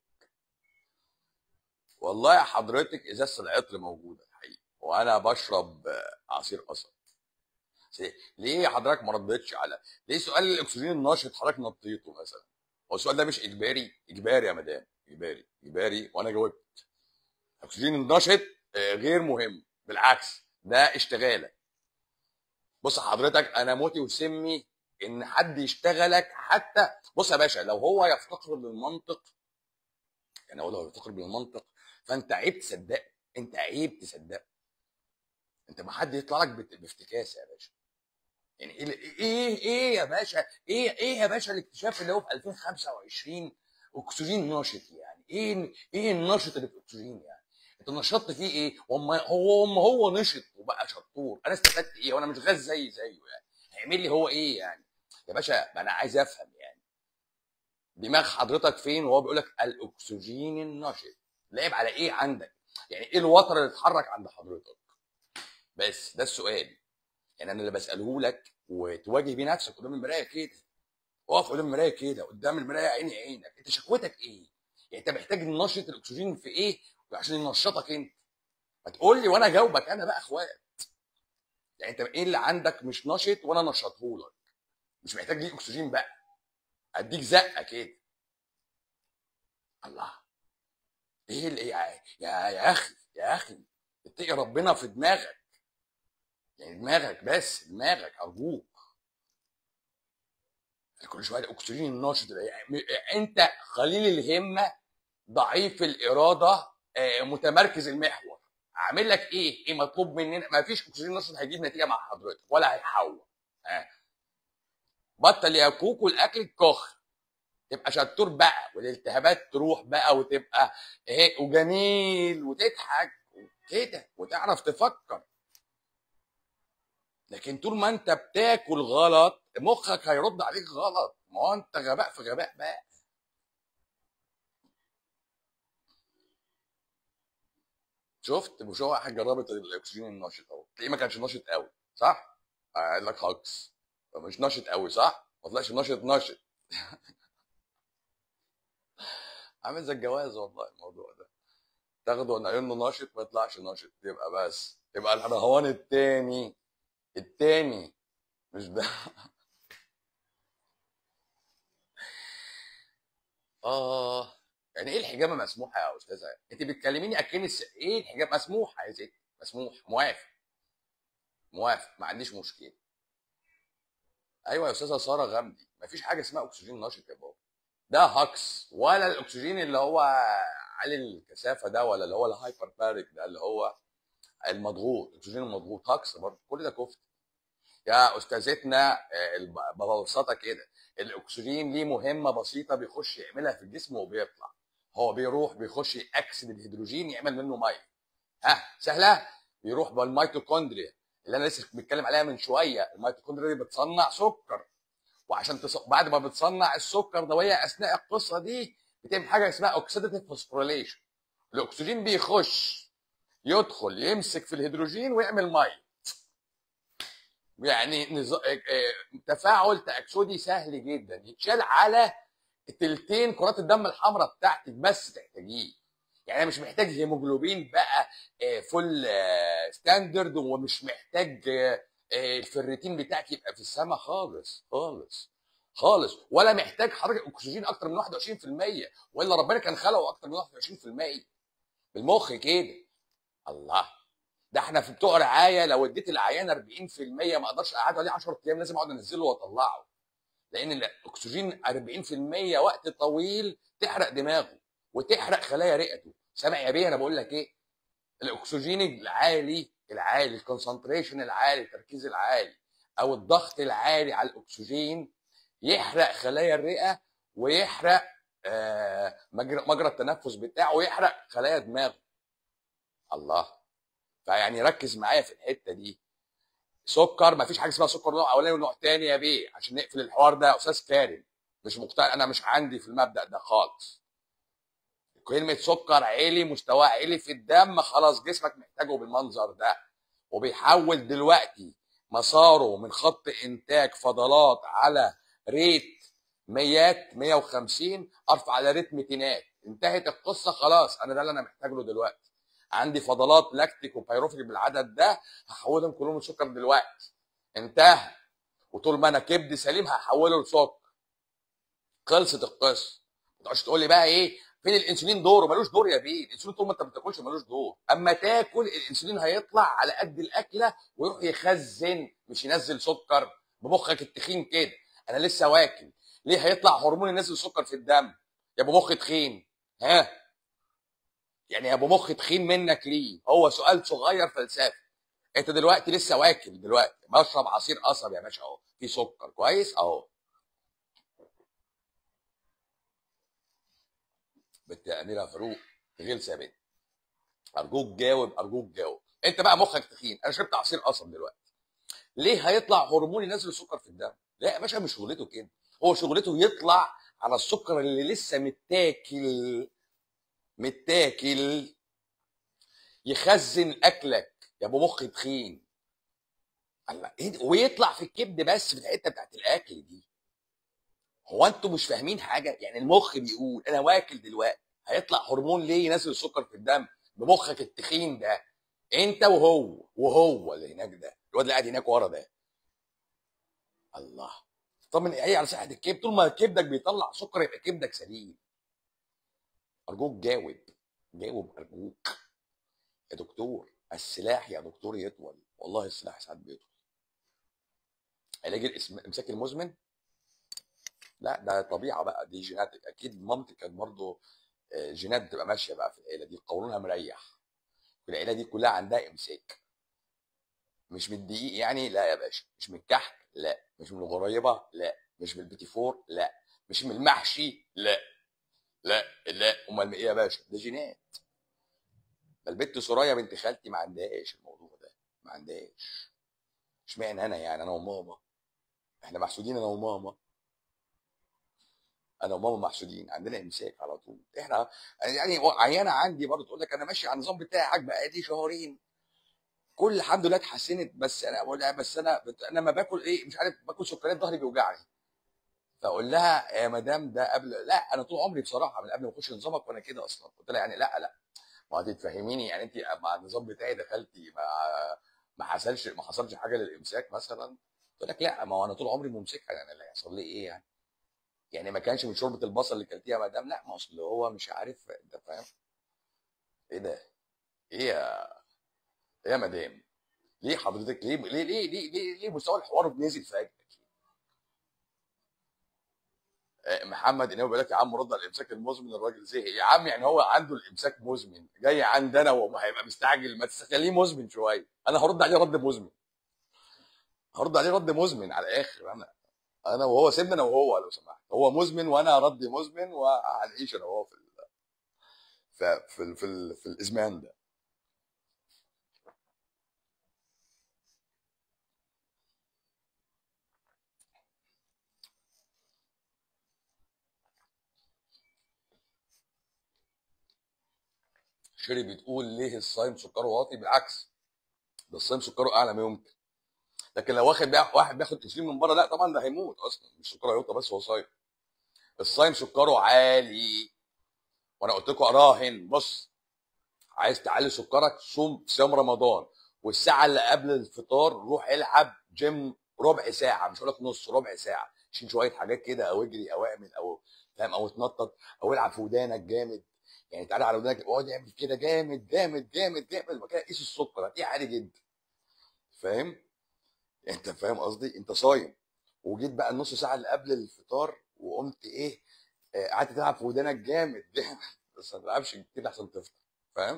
والله يا حضرتك ازازه العطر موجوده الحقيقه وانا بشرب آه، عصير قصب بس ليه حضرتك ما ردتش على ليه سؤال الاكسجين النشط حضرتك نطيته مثلا هو السؤال ده مش اجباري اجباري يا مدام اجباري اجباري وانا جاوبت الاكسجين النشط آه، غير مهم بالعكس ده اشتغاله بص حضرتك انا موتي وسمي ان حد يشتغلك حتى بص يا باشا لو هو يفتقر للمنطق يعني هو لو يفتقر بالمنطق فانت عيب تصدقه انت عيب تصدقه انت ما حد يطلع لك بت- بافتكاسه يا باشا يعني ايه ايه ايه يا باشا ايه ايه يا باشا الاكتشاف اللي هو في 2025 اكسجين نشط يعني ايه ايه النشط اللي في الاكسجين يعني انت نشطت فيه ايه وما هو وما هو نشط وبقى شطور انا استفدت ايه وانا مش غاز زي زيه يعني هيعمل لي هو ايه يعني يا باشا ما انا عايز افهم يعني دماغ حضرتك فين وهو بيقول لك الاكسجين النشط لعب على ايه عندك يعني ايه الوتر اللي اتحرك عند حضرتك بس ده السؤال يعني انا اللي بساله لك وتواجه بيه نفسك قدام المرايه كده اقف قدام المرايه كده قدام المرايه عيني عينك انت شكوتك ايه يعني انت محتاج نشط الاكسجين في ايه عشان ينشطك انت ما تقول لي وانا اجاوبك انا بقى اخوات يعني انت ايه اللي عندك مش نشط وانا نشطه لك مش محتاج ليك اكسجين بقى اديك زقه كده الله ايه اللي يا يا يا اخي يا اخي اتقي ربنا في دماغك يعني دماغك بس دماغك ارجوك كل شويه الاكسجين النشط ده يعني انت قليل الهمه ضعيف الاراده آه، متمركز المحور اعمل لك ايه؟ ايه مطلوب مننا؟ ما فيش اكسجين نشط هيجيب نتيجه مع حضرتك ولا هيحول آه. بطل يا كوكو الاكل الكخ تبقى شطور بقى والالتهابات تروح بقى وتبقى ايه وجميل وتضحك كده وتعرف تفكر لكن طول ما انت بتاكل غلط مخك هيرد عليك غلط ما هو انت غباء في غباء بقى شفت مش هو واحد جربت الاكسجين النشط اهو تلاقيه ما كانش نشط قوي صح؟ قال لك هاكس مش نشط قوي صح؟ ما طلعش نشط نشط عامل زي الجواز والله الموضوع ده تاخده ان عيونه نشط ما يطلعش نشط يبقى بس يبقى الرهوان التاني التاني مش ده اه يعني ايه الحجامه مسموحه يا استاذه انت بتكلميني اكن الس... ايه الحجامه مسموحه يا ستي مسموح موافق موافق ما عنديش مشكله ايوه يا استاذه ساره غمدي مفيش حاجه اسمها اكسجين نشط يا بابا ده هاكس ولا الاكسجين اللي هو عالي الكثافه ده ولا اللي هو الهايبر باريك ده اللي هو المضغوط الاكسجين المضغوط هاكس برضه كل ده كفت يا استاذتنا آه، ببساطه كده الاكسجين ليه مهمه بسيطه بيخش يعملها في الجسم وبيطلع هو بيروح بيخش ياكسد الهيدروجين يعمل منه ميه ها سهله بيروح بالميتوكوندريا اللي انا لسه بتكلم عليها من شويه الميتوكوندريا دي بتصنع سكر وعشان تص... بعد ما بتصنع السكر ده وهي اثناء القصه دي بتعمل حاجه اسمها اوكسيداتيف فوسفوريليشن الاكسجين بيخش يدخل يمسك في الهيدروجين ويعمل ميه يعني نز... تفاعل تاكسدي سهل جدا يتشال على تلتين كرات الدم الحمراء بتاعتك بس تحتاجيه يعني انا مش محتاج هيموجلوبين بقى فول ستاندرد ومش محتاج الفريتين بتاعك يبقى في السماء خالص خالص خالص ولا محتاج حضرتك اكسجين اكتر من 21% والا ربنا كان خلقه اكتر من 21% بالمخ كده الله ده احنا في بتوع رعايه لو اديت العيان 40% ما اقدرش اقعده عليه 10 ايام لازم اقعد انزله واطلعه لان الاكسجين 40% وقت طويل تحرق دماغه وتحرق خلايا رئته سامع يا بيه انا بقول لك ايه الاكسجين العالي العالي الكونسنتريشن العالي التركيز العالي او الضغط العالي على الاكسجين يحرق خلايا الرئه ويحرق آه مجرى, مجرى التنفس بتاعه ويحرق خلايا دماغه الله فيعني ركز معايا في الحته دي سكر ما فيش حاجه اسمها سكر نوع اولاني ونوع تاني يا بيه عشان نقفل الحوار ده يا استاذ كارم مش مقتنع انا مش عندي في المبدا ده خالص كلمه سكر عالي مستواه عالي في الدم خلاص جسمك محتاجه بالمنظر ده وبيحول دلوقتي مساره من خط انتاج فضلات على ريت ميات 150 ارفع على ريت ميتينات انتهت القصه خلاص انا ده اللي انا محتاج له دلوقتي عندي فضلات لاكتيك وبيروفيك بالعدد ده هحولهم كلهم لسكر دلوقتي انتهى وطول ما انا كبدي سليم هحوله لسكر خلصت القصه ما تقعدش تقول لي بقى ايه فين الانسولين دوره ملوش دور يا بيه الانسولين طول ما انت ما بتاكلش ملوش دور اما تاكل الانسولين هيطلع على قد الاكله ويروح يخزن مش ينزل سكر بمخك التخين كده انا لسه واكل ليه هيطلع هرمون ينزل سكر في الدم يا ابو مخ تخين ها يعني يا ابو مخ تخين منك ليه هو سؤال صغير فلسفي انت دلوقتي لسه واكل دلوقتي بشرب عصير قصب يا باشا اهو في سكر كويس اهو بنت اميره فاروق غلسه يا بنت ارجوك جاوب ارجوك جاوب انت بقى مخك تخين انا شربت عصير قصب دلوقتي ليه هيطلع هرمون ينزل السكر في الدم لا يا باشا مش شغلته كده هو شغلته يطلع على السكر اللي لسه متاكل متاكل يخزن اكلك يا ابو مخ تخين الله إيه ويطلع في الكبد بس في الحته بتاعت الاكل دي هو انتوا مش فاهمين حاجه يعني المخ بيقول انا واكل دلوقتي هيطلع هرمون ليه ينزل السكر في الدم بمخك التخين ده انت وهو وهو اللي هناك ده الواد اللي قاعد هناك ورا ده الله طمن ايه على صحه الكبد طول ما كبدك بيطلع سكر يبقى كبدك سليم ارجوك جاوب جاوب ارجوك يا دكتور السلاح يا دكتور يطول والله السلاح ساعات بيطول علاج الاسم- الامساك المزمن لا ده طبيعه بقى دي جينات اكيد مامتك كانت برضه آه، جينات بتبقى ماشيه بقى في العيله دي قولونها مريح العيله دي كلها عندها امساك مش من الدقيق يعني لا يا باشا مش من الكحك لا مش من الغريبه لا مش من البيتي فور لا مش من المحشي لا لا لا امال ايه يا باشا ده جينات ده البت سوريا بنت خالتي ما عندهاش الموضوع ده ما عندهاش اشمعنى انا يعني انا وماما احنا محسودين انا وماما انا وماما محسودين عندنا امساك على طول احنا يعني عيانه عندي برضه تقول لك انا ماشي على النظام بتاعك بقى دي شهرين كل الحمد لله اتحسنت بس انا بقول لها بس انا انا لما باكل ايه مش عارف باكل سكريات ظهري بيوجعني فاقول لها يا مدام ده قبل لا انا طول عمري بصراحه من قبل ما اخش نظامك وانا كده اصلا قلت لها يعني لا لا ما هتفهميني يعني انت مع النظام بتاعي دخلتي ما ما حصلش ما حصلش حاجه للامساك مثلا قلت لك لا ما هو انا طول عمري ممسكها يعني اللي هيحصل لي ايه يعني يعني ما كانش من شوربه البصل اللي كلتيها يا مدام لا ما اصل هو مش عارف انت فاهم ايه ده ايه يا ايه يا مدام ليه حضرتك ليه ليه ليه ليه ليه, ليه مستوى الحوار نزل فجاه آه، محمد انه بيقول لك يا عم رد على الامساك المزمن الراجل زهق يا عم يعني هو عنده الامساك مزمن جاي عندنا وما هيبقى مستعجل ما تخليه مزمن شويه انا هرد عليه رد مزمن هرد عليه رد مزمن على الاخر انا انا وهو سيبنا انا وهو لو سمحت هو مزمن وانا رد مزمن وهنعيش انا وهو في ال... في في, ال... في, ال... في الازمان ده شيري بتقول ليه الصايم سكره واطي بالعكس ده الصايم سكره اعلى ما يمكن لكن لو واخد بقى واحد بياخد انسولين من بره لا طبعا ده هيموت اصلا مش سكره هيوطى بس هو صايم الصايم سكره عالي وانا قلت لكم اراهن بص عايز تعلي سكرك صوم صيام رمضان والساعه اللي قبل الفطار روح العب جيم ربع ساعه مش هقول لك نص ربع ساعه شيل شويه حاجات كده او اجري او اعمل او فاهم او اتنطط او العب في ودانك جامد يعني تعالى على ودانك اقعد اعمل كده جامد جامد جامد جامد وبعد كده قيس السكر هتلاقيه عالي جدا فاهم انت فاهم قصدي انت صايم وجيت بقى النص ساعه اللي قبل الفطار وقمت ايه آه، قعدت تلعب في ودانك جامد جامد بس ما تلعبش كده عشان تفطر فاهم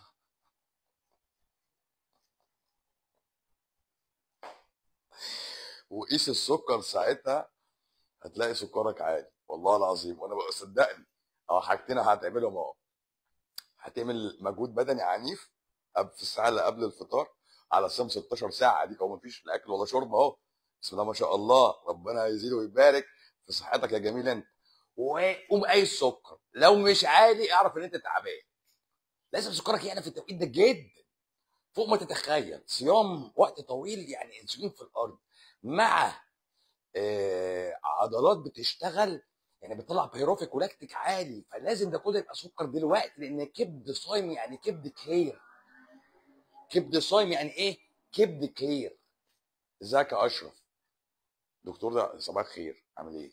وقيس السكر ساعتها هتلاقي سكرك عالي والله العظيم وانا بقى صدقني اه حاجتين هتعملهم اهو هتعمل مجهود بدني عنيف قبل- في الساعه اللي قبل الفطار على صيام 16 ساعه ديك هو مفيش لا اكل ولا شرب اهو بسم الله ما شاء الله ربنا يزيد ويبارك في صحتك يا جميل انت وقوم قايس سكر لو مش عالي اعرف ان انت تعبان لازم سكرك يعلى في التوقيت ده جدا فوق ما تتخيل صيام وقت طويل يعني انسولين في الارض مع آه، عضلات بتشتغل يعني بتطلع بيروفيك ولاكتيك عالي فلازم ده كله يبقى سكر دلوقتي لان كبد صايم يعني كبد كلير كبد صايم يعني ايه كبد كلير ازيك يا اشرف دكتور ده صباح الخير عامل ايه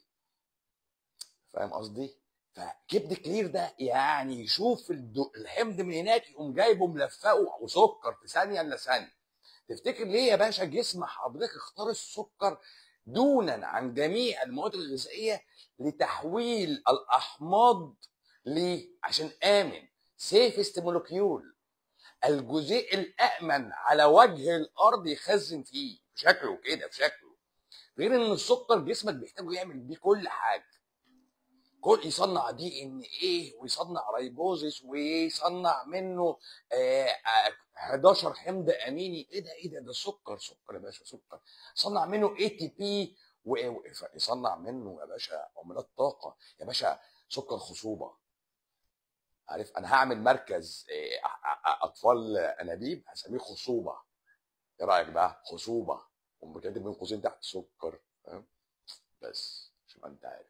فاهم قصدي فكبد كلير ده يعني يشوف الدو... الحمض من هناك يقوم جايبه ملفقه وسكر في ثانيه الا ثانيه تفتكر ليه يا باشا جسم حضرتك اختار السكر دونا عن جميع المواد الغذائيه لتحويل الاحماض ليه عشان امن سيفست مولكيول الجزيء الامن على وجه الارض يخزن فيه بشكله كده بشكله غير ان السكر جسمك بيحتاجه يعمل بيه كل حاجه كل يصنع دي ان ايه ويصنع ريبوزيس ويصنع منه آه، آه، 11 حمض اميني ايه ده ايه ده ده سكر سكر يا باشا سكر صنع منه اي تي بي ويصنع منه يا باشا عملات طاقه يا باشا سكر خصوبه عارف انا هعمل مركز آه، أ- أ- اطفال انابيب هسميه خصوبه ايه رايك بقى خصوبه قوم كاتب بين قوسين تحت سكر فاهم بس عشان ما انت عارف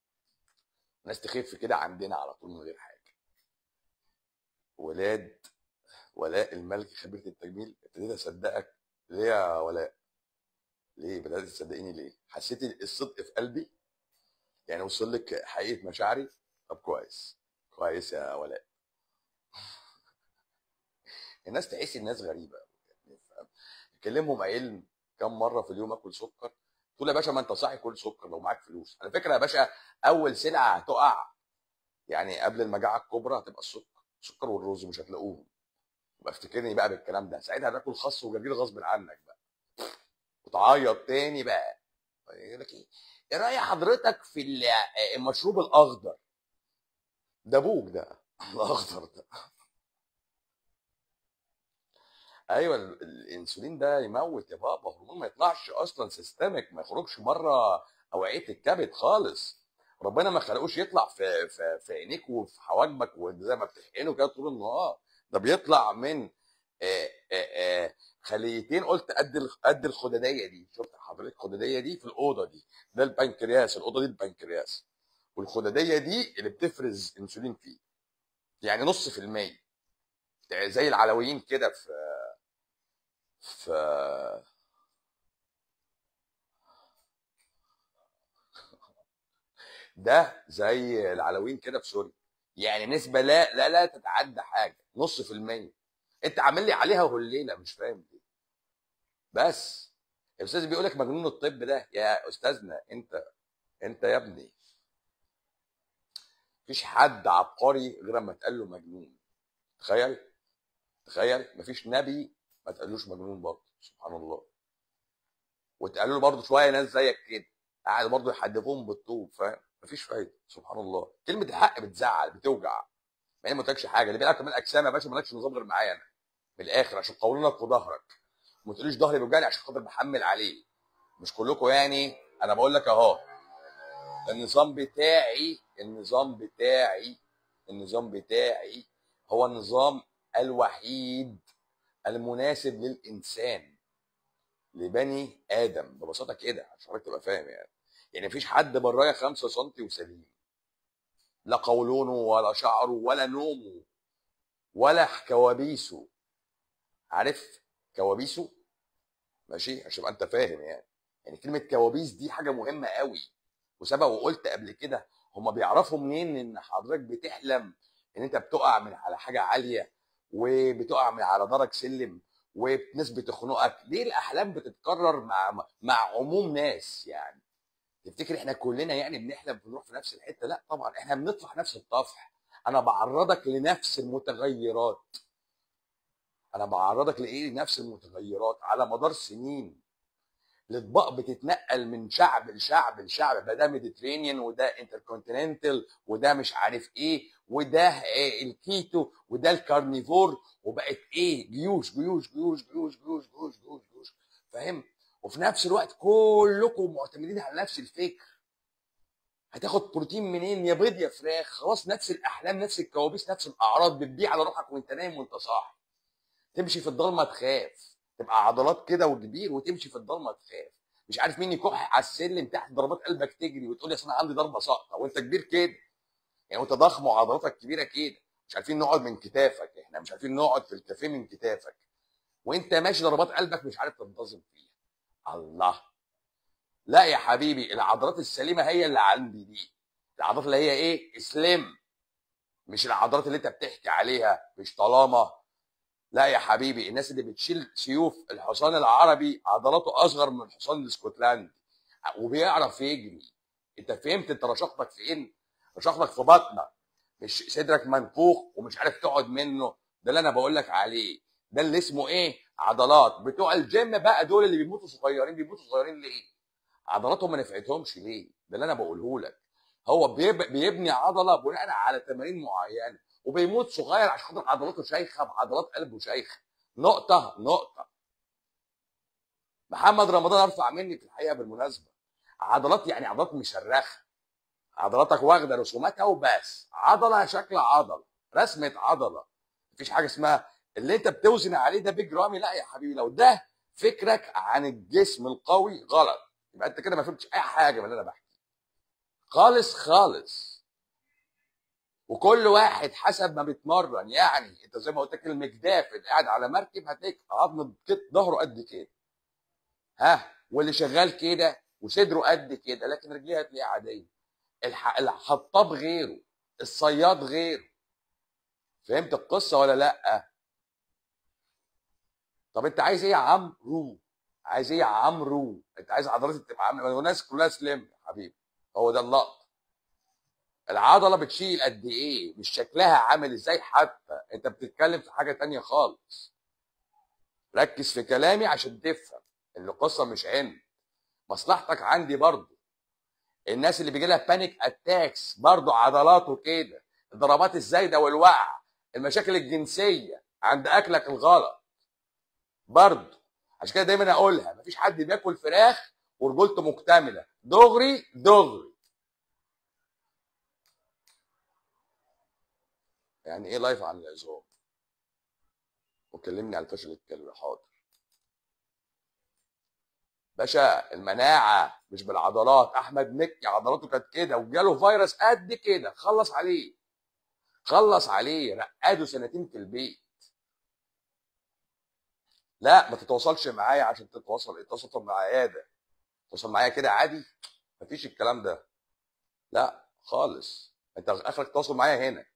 ناس تخف كده عندنا على طول من غير حاجه ولاد ولاء الملك خبيره التجميل ابتديت اصدقك ليه يا ولاء ليه بدات تصدقيني ليه حسيتي الصدق في قلبي يعني وصل لك حقيقه مشاعري طب كويس كويس يا ولاء الناس تحس الناس غريبه يعني فاهم كلمهم علم كم مره في اليوم اكل سكر تقول يا باشا ما انت صاحي كل سكر لو معاك فلوس على فكره يا باشا اول سلعه هتقع يعني قبل المجاعه الكبرى هتبقى السكر السكر والرز مش هتلاقوهم يبقى افتكرني بقى بالكلام ده ساعتها هتاكل خس وجرجير غصب عنك بقى وتعيط تاني بقى يقول لك ايه ايه راي حضرتك في ال- المشروب الاخضر ده ابوك ده الاخضر ده ايوه ال- الانسولين ده يموت يا بابا هرمون ما يطلعش اصلا سيستمك ما يخرجش بره اوعيه الكبد خالص ربنا ما خلقوش يطلع في في في عينيك وفي حواجبك وزي ما بتحقنه كده طول النهار ده بيطلع من آه، آه، آه، خليتين قلت قد ال- قد الخداديه دي شفت حضرتك الخداديه دي في الاوضه دي ده البنكرياس الاوضه دي البنكرياس والخداديه دي اللي بتفرز انسولين فيه يعني نص في المية زي العلويين كده في في ده زي العلويين كده في سوريا يعني نسبة لا لا لا تتعدى حاجة نص في المية انت عامل لي عليها هليلة مش فاهم ليه بس الاستاذ بيقول لك مجنون الطب ده يا استاذنا انت انت يا ابني مفيش حد عبقري غير اما تقال له مجنون تخيل تخيل مفيش نبي ما تقالوش مجنون برضه سبحان الله وتقالوا له برضه شويه ناس زيك كده قاعد برضه يحدفوهم بالطوب فاهم مفيش فايده سبحان الله كلمه الحق بتزعل بتوجع ما هي ما قلتلكش حاجه اللي بيلعب كمان اجسام يا باشا مالكش نظام غير معايا انا من الاخر عشان قولونك وظهرك وما تقوليش ظهري بيوجعني عشان خاطر بحمل عليه مش كلكم يعني انا بقول لك اهو النظام بتاعي النظام بتاعي النظام بتاعي هو النظام الوحيد المناسب للانسان لبني ادم ببساطه كده عشان حضرتك تبقى فاهم يعني يعني مفيش حد برايا 5 سم وسليم لا قولونه ولا شعره ولا نومه ولا كوابيسه عارف كوابيسه ماشي عشان تبقى انت فاهم يعني يعني كلمه كوابيس دي حاجه مهمه قوي وسبق وقلت قبل كده هما بيعرفوا منين ان حضرتك بتحلم ان انت بتقع من على حاجه عاليه وبتقع من على درج سلم وناس بتخنقك ليه الاحلام بتتكرر مع مع عموم ناس يعني تفتكر احنا كلنا يعني بنحلم بنروح في نفس الحته لا طبعا احنا بنطفح نفس الطفح انا بعرضك لنفس المتغيرات انا بعرضك لايه لنفس المتغيرات على مدار سنين الاطباق بتتنقل من شعب لشعب لشعب ده ميديترينيان وده انتركونتيننتال وده مش عارف ايه وده إيه الكيتو وده الكارنيفور وبقت ايه جيوش جيوش جيوش جيوش جيوش جيوش جيوش جيوش فاهم وفي نفس الوقت كلكم معتمدين على نفس الفكر هتاخد بروتين منين يا بيض يا فراخ خلاص نفس الاحلام نفس الكوابيس نفس الاعراض بتبيع على روحك وانت نايم وانت صاحي تمشي في الضلمه تخاف تبقى عضلات كده وكبير وتمشي في الضلمه تخاف مش عارف مين يكح على السلم تحت ضربات قلبك تجري وتقول لي اصل انا عندي ضربه ساقطه وانت كبير كده يعني وانت ضخم وعضلاتك كبيره كده مش عارفين نقعد من كتافك احنا مش عارفين نقعد في الكافيه من كتافك وانت ماشي ضربات قلبك مش عارف تنتظم فيها الله لا يا حبيبي العضلات السليمه هي اللي عندي دي العضلات اللي هي ايه سليم مش العضلات اللي انت بتحكي عليها مش طالما لا يا حبيبي الناس اللي بتشيل سيوف الحصان العربي عضلاته اصغر من الحصان الاسكتلندي وبيعرف يجري انت فهمت انت رشاقتك فين رشاقتك في بطنك مش صدرك منفوخ ومش عارف تقعد منه ده اللي انا بقول لك عليه ده اللي اسمه ايه عضلات بتوع الجيم بقى دول اللي بيموتوا صغيرين بيموتوا صغيرين ليه عضلاتهم ما نفعتهمش ليه ده اللي انا بقوله لك هو بيب- بيبني عضله بناء على تمارين معينه وبيموت صغير عشان خاطر عضلاته شيخه بعضلات قلبه شيخه نقطه نقطه محمد رمضان ارفع مني في الحقيقه بالمناسبه عضلات يعني عضلات مشرخه عضلاتك واخده رسوماتها وبس عضله شكل عضله رسمه عضله مفيش حاجه اسمها اللي انت بتوزن عليه ده بيج رامي لا يا حبيبي لو ده فكرك عن الجسم القوي غلط يبقى انت كده ما فهمتش اي حاجه من اللي انا بحكي خالص خالص وكل واحد حسب ما بيتمرن يعني انت زي ما قلت لك المجداف اللي قاعد على مركب هتلاقي عظم كت- ظهره قد كده ها واللي شغال كده وصدره قد كده لكن رجليه هتلاقيها عاديه الح- الحطاب غيره الصياد غيره فهمت القصه ولا لا طب انت عايز ايه يا عمرو عايز ايه يا عمرو انت عايز عضلاتك تبقى عامله الناس كلها سليم يا حبيبي هو ده اللقطه العضله بتشيل قد ايه مش شكلها عامل ازاي حتى انت بتتكلم في حاجه تانية خالص ركز في كلامي عشان تفهم ان القصه مش عند مصلحتك عندي برضو الناس اللي بيجي لها بانيك اتاكس برضو عضلاته كده الضربات الزايده والوقع المشاكل الجنسيه عند اكلك الغلط برضو عشان كده دايما اقولها مفيش حد بياكل فراخ ورجولته مكتمله دغري دغري يعني ايه لايف عن العظام وكلمني على الفشل الكلوي حاضر باشا المناعه مش بالعضلات احمد مكي عضلاته كانت كده وجاله فيروس قد كده خلص عليه خلص عليه رقده سنتين في البيت لا ما تتواصلش معايا عشان تتواصل اتصل مع عياده تتواصل معايا كده عادي مفيش الكلام ده لا خالص انت اخرك تتواصل معايا هنا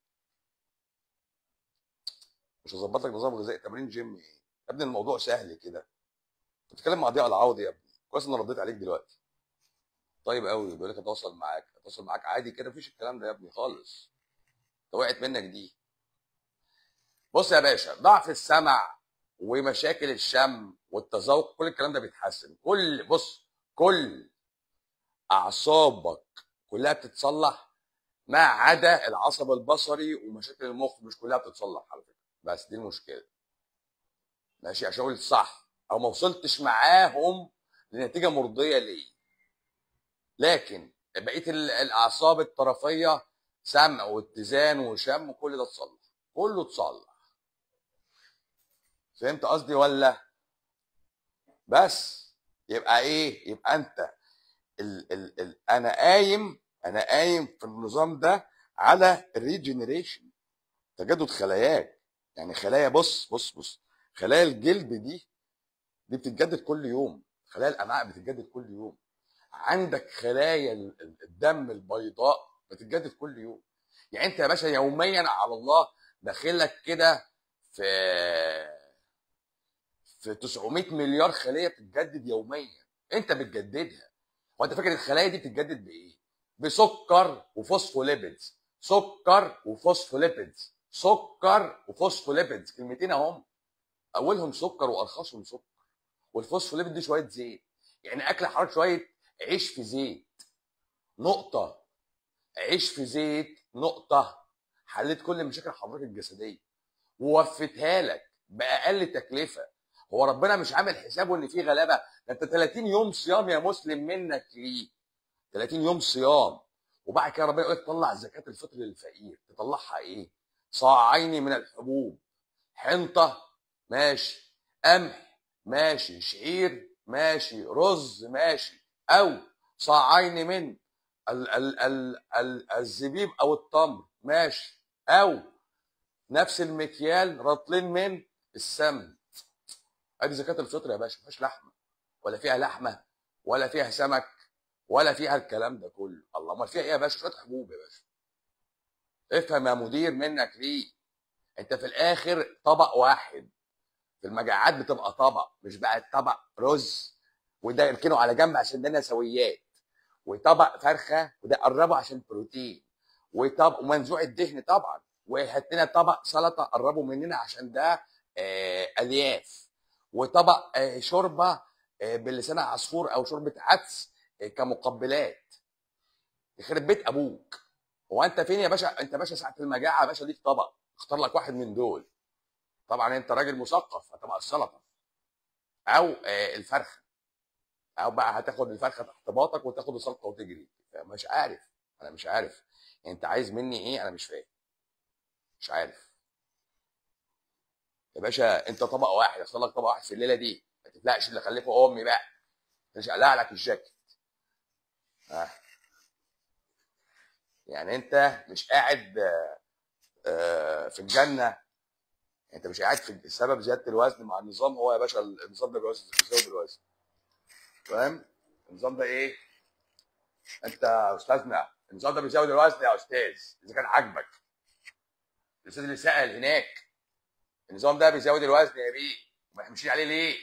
مش هظبط لك نظام غذائي تمرين جيم ايه يا ابني الموضوع سهل كده بتتكلم مع ضياء العوضي يا ابني كويس ان أنا رديت عليك دلوقتي طيب قوي بيقول لك اتواصل معاك اتواصل معاك عادي كده مفيش الكلام ده يا ابني خالص انت وقعت منك دي بص يا باشا ضعف السمع ومشاكل الشم والتذوق كل الكلام ده بيتحسن كل بص كل اعصابك كلها بتتصلح ما عدا العصب البصري ومشاكل المخ مش كلها بتتصلح على فكره بس دي المشكله ماشي عشان اقول الصح او ما وصلتش معاهم لنتيجه مرضيه ليه لكن بقيه ال- الاعصاب الطرفيه سمع واتزان وشم كل ده اتصلح كله اتصلح فهمت قصدي ولا بس يبقى ايه يبقى انت ال ال ال انا قايم انا قايم في النظام ده على الريجنريشن تجدد خلاياك يعني خلايا بص بص بص خلايا الجلد دي دي بتتجدد كل يوم خلايا الامعاء بتتجدد كل يوم عندك خلايا ال- ال- الدم البيضاء بتتجدد كل يوم يعني انت يا باشا يوميا على الله داخلك كده في في 900 مليار خليه بتتجدد يوميا انت بتجددها وانت فاكر الخلايا دي بتتجدد بايه بسكر وفوسفوليبيدز سكر وفوسفوليبيدز سكر وفوسفوليبيدز كلمتين اهم اولهم سكر وارخصهم سكر والفوسفوليبيد دي شويه زيت يعني اكل حضرتك شويه عيش في زيت نقطه عيش في زيت نقطه حليت كل مشاكل حضرتك الجسديه ووفيتها لك باقل تكلفه هو ربنا مش عامل حسابه ان في غلابه ده انت 30 يوم صيام يا مسلم منك ليه 30 يوم صيام وبعد كده ربنا يقول لك طلع زكاه الفطر للفقير تطلعها ايه صاعين من الحبوب حنطه ماشي قمح ماشي شعير ماشي رز ماشي او صاعين من ال ال ال ال الزبيب او التمر ماشي او نفس المكيال رطلين من السمن ادي زكاه الفطر يا باشا ما فيهاش لحمه ولا فيها لحمه ولا فيها سمك ولا فيها الكلام ده كله الله امال فيها ايه يا باشا شويه حبوب يا باشا افهم يا مدير منك ليه انت في الاخر طبق واحد في المجاعات بتبقى طبق مش بقى طبق رز وده يركنه على جنب عشان ده نسويات وطبق فرخه وده قربه عشان بروتين وطبق ومنزوع الدهن طبعا وهات لنا طبق سلطه قربه مننا عشان ده آه الياف وطبق آه شوربه آه بلسان عصفور او شوربه عدس آه كمقبلات يخرب بيت ابوك هو انت فين يا باشا انت باشا ساعه المجاعه يا باشا ليك طبق اختار لك واحد من دول طبعا انت راجل مثقف طبق السلطه او آه الفرخه او بقى هتاخد الفرخه تحت باطك وتاخد السلطه وتجري مش عارف انا مش عارف انت عايز مني ايه انا مش فاهم مش عارف يا باشا انت طبق واحد اختار لك طبق واحد في الليله دي ما تفلقش اللي خلفه امي بقى مش اقلع لك الجاكيت آه. يعني انت مش قاعد آه، آه، في الجنه انت مش قاعد في سبب زياده الوزن مع النظام هو يا باشا النظام ده بيوزن- بيزود الوزن فاهم النظام ده ايه انت يا استاذنا النظام ده بيزود الوزن يا استاذ اذا كان عاجبك الاستاذ اللي سال هناك النظام ده بيزود الوزن يا بيه ما احنا ماشيين عليه ليه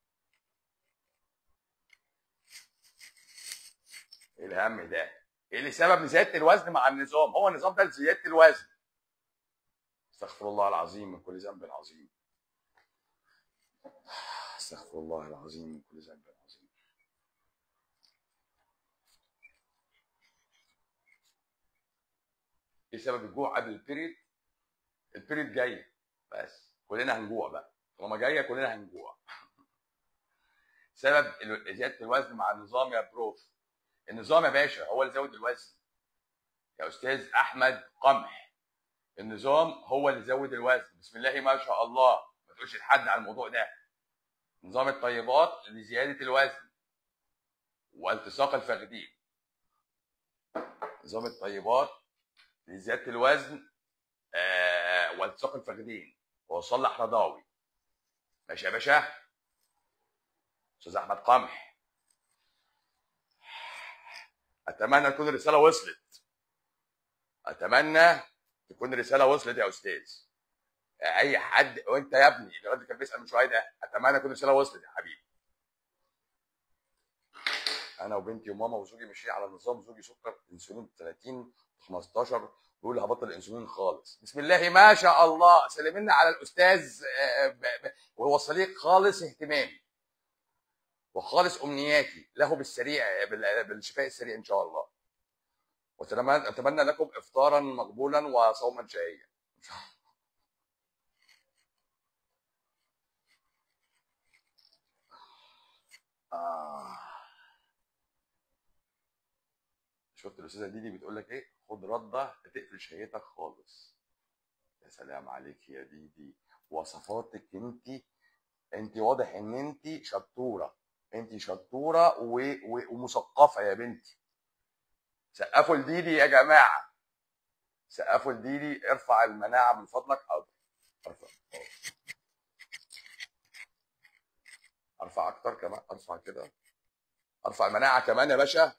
ايه الهم ده ايه اللي سبب زياده الوزن مع النظام هو النظام ده لزياده الوزن استغفر الله العظيم من كل ذنب عظيم استغفر الله العظيم من كل ذنب عظيم ايه سبب الجوع قبل البيريد البيريد جاي بس كلنا هنجوع بقى طالما جايه كلنا هنجوع سبب ال- زياده الوزن مع النظام يا بروف النظام يا باشا هو اللي زود الوزن يا استاذ احمد قمح النظام هو اللي زود الوزن بسم الله ما شاء الله ما تقولش لحد على الموضوع ده نظام الطيبات لزياده الوزن والتصاق الفخذين نظام الطيبات لزياده الوزن آه والتصاق الفخذين هو صلح رضاوي ماشي يا باشا استاذ احمد قمح اتمنى تكون الرساله وصلت اتمنى تكون الرساله وصلت يا استاذ اي حد وانت يا ابني الراجل كان بيسال من شويه ده اتمنى تكون الرساله وصلت يا حبيبي انا وبنتي وماما وزوجي ماشيين على نظام زوجي سكر انسولين 30 15 بيقول هبطل الانسولين خالص بسم الله ما شاء الله سلمنا على الاستاذ آه، ب- ب- ووصليك خالص اهتمامي وخالص امنياتي له بالسريع بال- بالشفاء السريع ان شاء الله واتمنى اتمنى لكم افطارا مقبولا وصوما شهيا آه. شفت الاستاذه ديدي بتقول لك ايه خد رده هتقفل شهيتك خالص يا سلام عليك يا ديدي وصفاتك انت انت واضح ان انت شطوره انت شطوره و... و... ومثقفه يا بنتي سقفوا لديدي يا جماعه سقفوا لديدي ارفع المناعه من فضلك حاضر ارفع ارفع اكتر كمان ارفع كده ارفع المناعه كمان يا باشا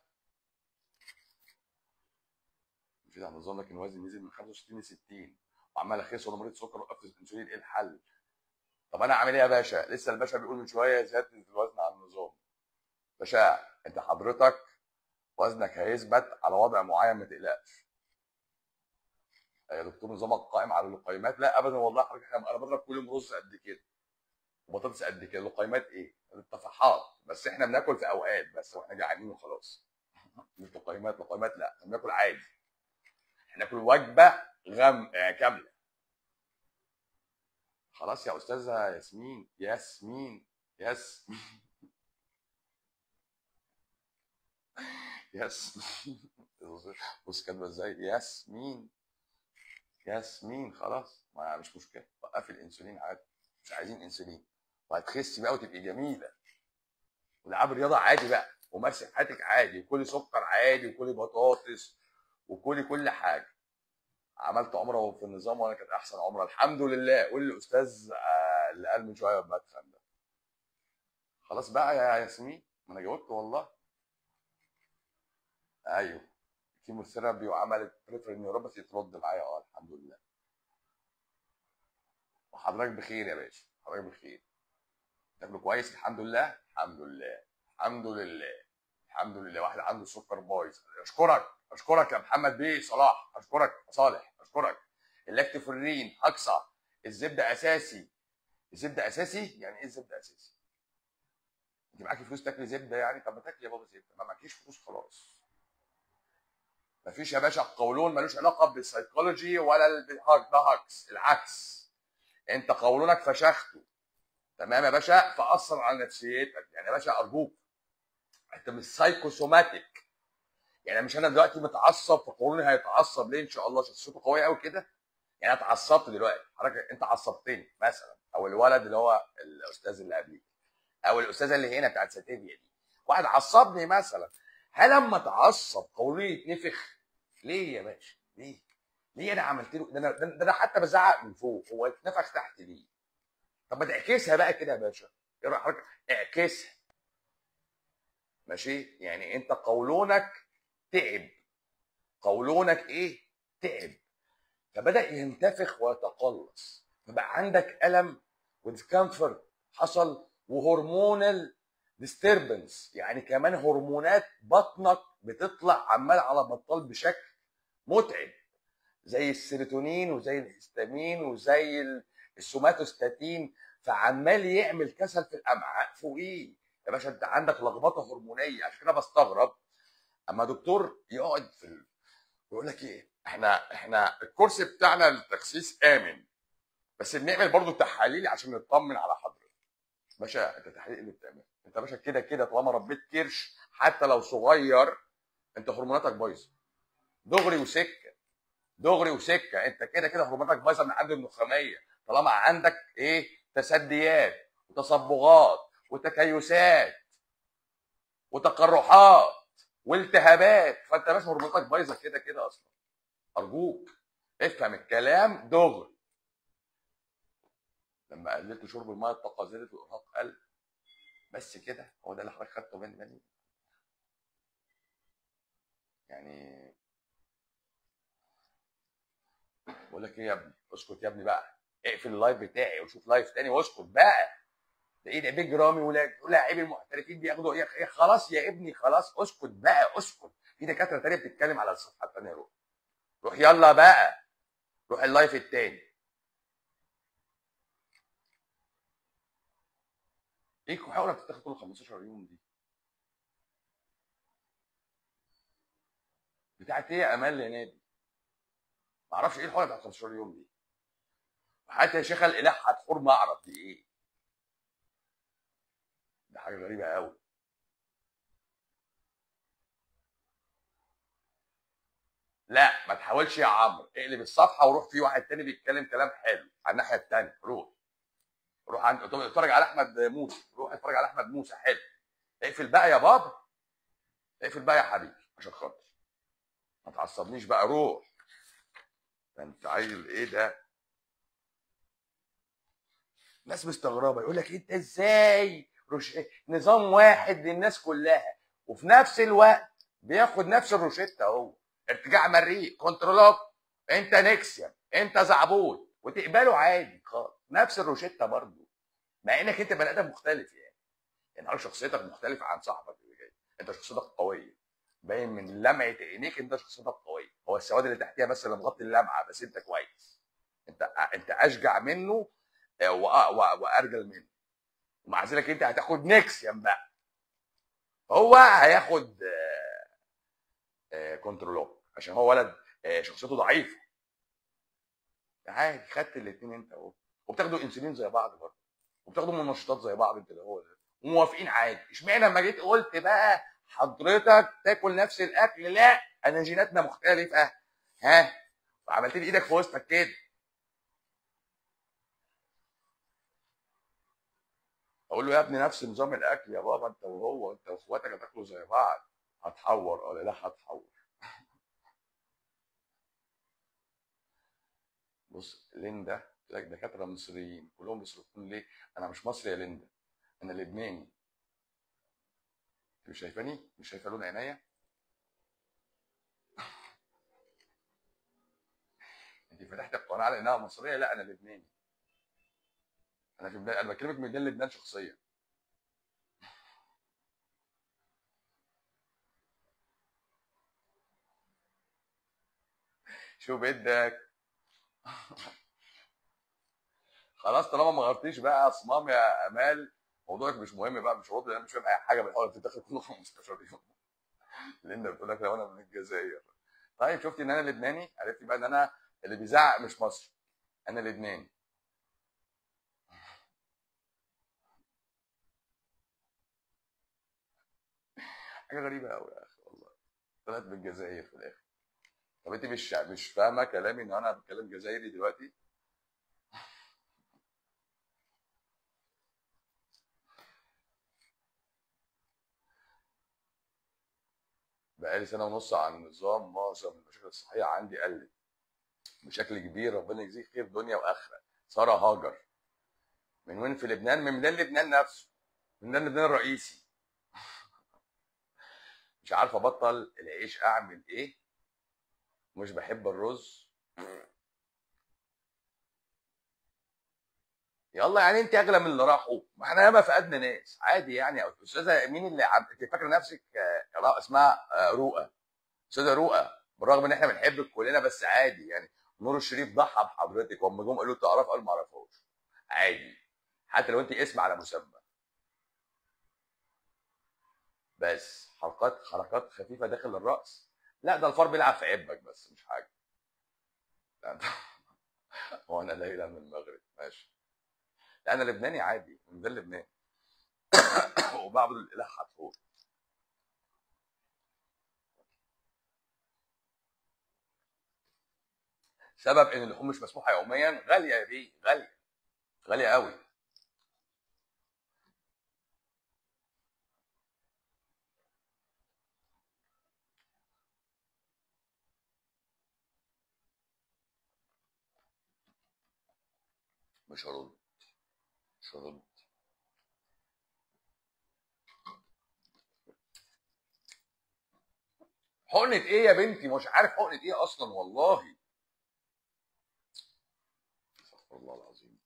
مفيد على النظام لكن وزني نزل من 65 ل 60 وعمال اخس وانا مريض سكر وقفت الانسولين ايه الحل؟ طب انا اعمل ايه يا باشا؟ لسه الباشا بيقول من شويه زياده الوزن على النظام. باشا انت حضرتك وزنك هيثبت على وضع معين ما تقلقش. يا دكتور نظامك قائم على اللقيمات؟ لا ابدا والله حضرتك احنا انا بضرب كل يوم رز قد كده. وبطاطس قد كده، لقيمات ايه؟ الطفحات بس احنا بناكل في اوقات بس واحنا جعانين وخلاص. مش لقيمات لقيمات لا احنا بناكل عادي. احنا ناكل وجبه غم آه، كامله. خلاص يا استاذه ياسمين ياسمين ياسمين ياسمين بص كاتبه ازاي ياسمين ياسمين خلاص ما مش مشكله وقفي الانسولين عادي مش عايزين انسولين وهتخسي بقى وتبقي جميله والعب رياضه عادي بقى ومارسي حياتك عادي وكلي سكر عادي وكلي بطاطس وكلي كل حاجه عملت عمره في النظام وانا كانت احسن عمره الحمد لله قول للاستاذ آه، اللي قال من شويه بتخن ده خلاص بقى يا ياسمين ما انا جاوبت والله ايوه كيموثيرابي وعملت بريفرال نيوروباثي ترد معايا اه الحمد لله وحضرتك بخير يا باشا حضرتك بخير تاكلوا كويس الحمد لله الحمد لله الحمد لله الحمد لله واحد عنده سكر بايظ اشكرك اشكرك يا محمد بيه صلاح اشكرك يا صالح اشكرك اللاكتوفرين هكسع الزبده اساسي الزبده اساسي يعني ايه الزبده اساسي انت معاكي فلوس تاكلي زبده يعني طب ما تاكلي يا بابا زبده ما معكيش فلوس خلاص مفيش يا باشا القولون ملوش علاقه بالسيكولوجي ولا الهاك ده هاكس العكس انت قولونك فشخته تمام يا باشا فاثر على نفسيتك يعني يا باشا ارجوك انت مش سايكوسوماتيك يعني مش انا دلوقتي متعصب فقولوني هيتعصب ليه ان شاء الله عشان صوته قوي قوي كده يعني انا اتعصبت دلوقتي حضرتك انت عصبتني مثلا او الولد اللي هو الاستاذ اللي قبليه او الاستاذه اللي هنا بتاعت ساتيفيا دي واحد عصبني مثلا هل لما اتعصب قولوني يتنفخ ليه يا باشا ليه ليه انا عملت له ده انا ده ده انا حتى بزعق من فوق هو اتنفخ تحت ليه طب ما تعكسها بقى كده يا باشا ايه رايك حضرتك اعكسها ماشي يعني انت قولونك تعب قولونك ايه تعب فبدا ينتفخ ويتقلص فبقى عندك الم وديسكمفورت حصل وهرمونال ديستربنس يعني كمان هرمونات بطنك بتطلع عمال على بطال بشكل متعب زي السيروتونين وزي الهستامين وزي ال- السوماتوستاتين فعمال يعمل كسل في الامعاء فوقيه يا باشا انت عندك لخبطه هرمونيه عشان كده بستغرب اما دكتور يقعد في ال... يقول لك ايه احنا احنا الكورس بتاعنا للتخسيس امن بس بنعمل برضو تحاليل عشان نطمن على حضرتك باشا انت تحليل اللي بتعمل انت باشا كده كده طالما ربيت كرش حتى لو صغير انت هرموناتك بايظه دغري وسكه دغري وسكه انت كده كده هرموناتك بايظه من عند النخاميه طالما عندك ايه تسديات وتصبغات وتكيسات وتقرحات والتهابات فانت باشا هرموناتك بايظه كده كده اصلا ارجوك افهم الكلام دغري لما قللت شرب الميه الطاقه زادت والارهاق قل بس كده هو ده اللي حضرتك خدته مني مني يعني بقول لك ايه يا ابني اسكت يا ابني بقى اقفل اللايف بتاعي وشوف لايف تاني واسكت بقى ده ايه ده بيج رامي ولا ولاعيب المحترفين بياخدوا ايه إيه خلاص يا ابني خلاص اسكت بقى اسكت في دكاتره تانيه بتتكلم على الصفحه التانيه روح روح يلا بقى روح اللايف التاني ايه محاوله بتتاخد كل 15 يوم دي بتاعت ايه يا امال يا نادي ما اعرفش ايه الحوار بتاعت 15 يوم دي حتى يا شيخه الاله هتحور ما اعرف دي ايه ده حاجه غريبه قوي لا ما تحاولش يا عمرو اقلب الصفحه وروح في واحد تاني بيتكلم كلام حلو على الناحيه التانيه روح روح عند طب اتفرج على احمد موسى روح اتفرج على احمد موسى حلو اقفل بقى يا بابا اقفل بقى يا حبيبي عشان خاطر ما تعصبنيش بقى روح ده انت عيل ايه ده ناس مستغربه يقول لك انت ازاي رش... نظام واحد للناس كلها وفي نفس الوقت بياخد نفس الروشته هو ارتجاع مريء كنترولوك انت نكسيا انت زعبوط وتقبله عادي خالص نفس الروشته برضه مع انك انت بني ادم مختلف يعني يعني عارف شخصيتك مختلفه عن صاحبك اللي جاي انت شخصيتك قويه باين من لمعه عينيك انت شخصيتك قويه هو السواد اللي تحتيها بس اللي مغطي اللمعه بس انت كويس انت انت اشجع منه آه، وأ- وأ- وارجل منه ومع ذلك انت هتاخد نكسيان بقى هو هياخد آه، آه، كنترولوك عشان هو ولد آه، شخصيته ضعيفه عادي خدت الاثنين انت اهو وبتاخدوا انسولين زي بعض برضه وبتاخدوا منشطات زي بعض انت اللي هو ده وموافقين عادي اشمعنى لما جيت قلت بقى حضرتك تاكل نفس الاكل لا انا جيناتنا مختلفه ها وعملت لي ايدك في وسطك كده اقول له يا ابني نفس نظام الاكل يا بابا انت وهو انت واخواتك هتاكلوا زي بعض هتحور ولا لا هتحور بص ليندا قلت لك دكاتره مصريين كلهم بيصرفون ليه انا مش مصري يا ليندا انا لبناني انت مش شايفاني مش شايفه لون عينيا انت فتحت القناه على انها مصريه لا انا لبناني انا في لبنان انا بكلمك من ميدان لبنان شخصيا شو بدك خلاص طالما ما غيرتيش بقى صمام يا امال موضوعك مش مهم بقى مش واضح انا مش فاهم اي حاجه بتحاول تتدخل كل 15 يوم ليندا بتقول لك لو انا من الجزائر طيب شفتي ان انا لبناني عرفتي بقى ان انا اللي بيزعق مش مصري انا لبناني حاجه غريبه قوي يا اخي والله طلعت من الجزائر في الاخر طب انت مش مش فاهمه كلامي ان انا بتكلم جزائري دلوقتي بقالي سنه ونص على النظام معظم المشاكل الصحيه عندي قلت بشكل كبير ربنا يجزيك خير دنيا واخره ساره هاجر من وين في لبنان من ميدان لبنان نفسه من ميدان لبنان الرئيسي مش عارف ابطل العيش اعمل ايه مش بحب الرز يلا يعني انت اغلى من اللي راحوا ما احنا ياما فقدنا ناس عادي يعني يا استاذه مين اللي عم... انت فاكره نفسك آه، را- اسمها آه، رؤى استاذه رؤى بالرغم ان احنا بنحبك كلنا بس عادي يعني نور الشريف ضحى بحضرتك واما جم قالوا تعرف قال ما اعرفهاش عادي حتى لو انت اسم على مسمى بس حركات حركات خفيفه داخل الراس لا ده الفار بيلعب في عبك بس مش حاجه لا ده- هو انا ليلى من المغرب ماشي لا انا لبناني عادي من ده لبنان وبعبد الاله حتحور سبب ان اللحوم مش مسموحه يوميا غاليه يا بيه غاليه غاليه قوي مش هرد مش هرد حقنة ايه يا بنتي مش عارف حقنة ايه اصلا والله استغفر الله العظيم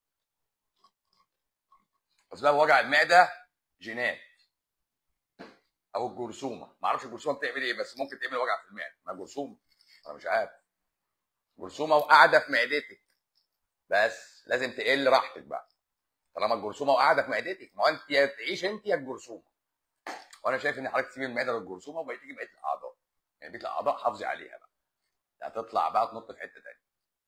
اسباب وجع المعده جينات او الجرثومه ما اعرفش الجرثومه بتعمل ايه بس ممكن تعمل وجع في المعده ما جرثومه انا مش عارف جرثومه وقاعده في معدتك بس لازم تقل راحتك بقى طالما الجرثومه وقاعده في معدتك ما هو انت يا تعيش انت يا الجرثومه وانا شايف ان حضرتك تسيب المعده للجرثومه وبقيت تيجي بقيه الاعضاء يعني بقيه الاعضاء حافظي عليها بقى هتطلع بقى تنط في حته تانيه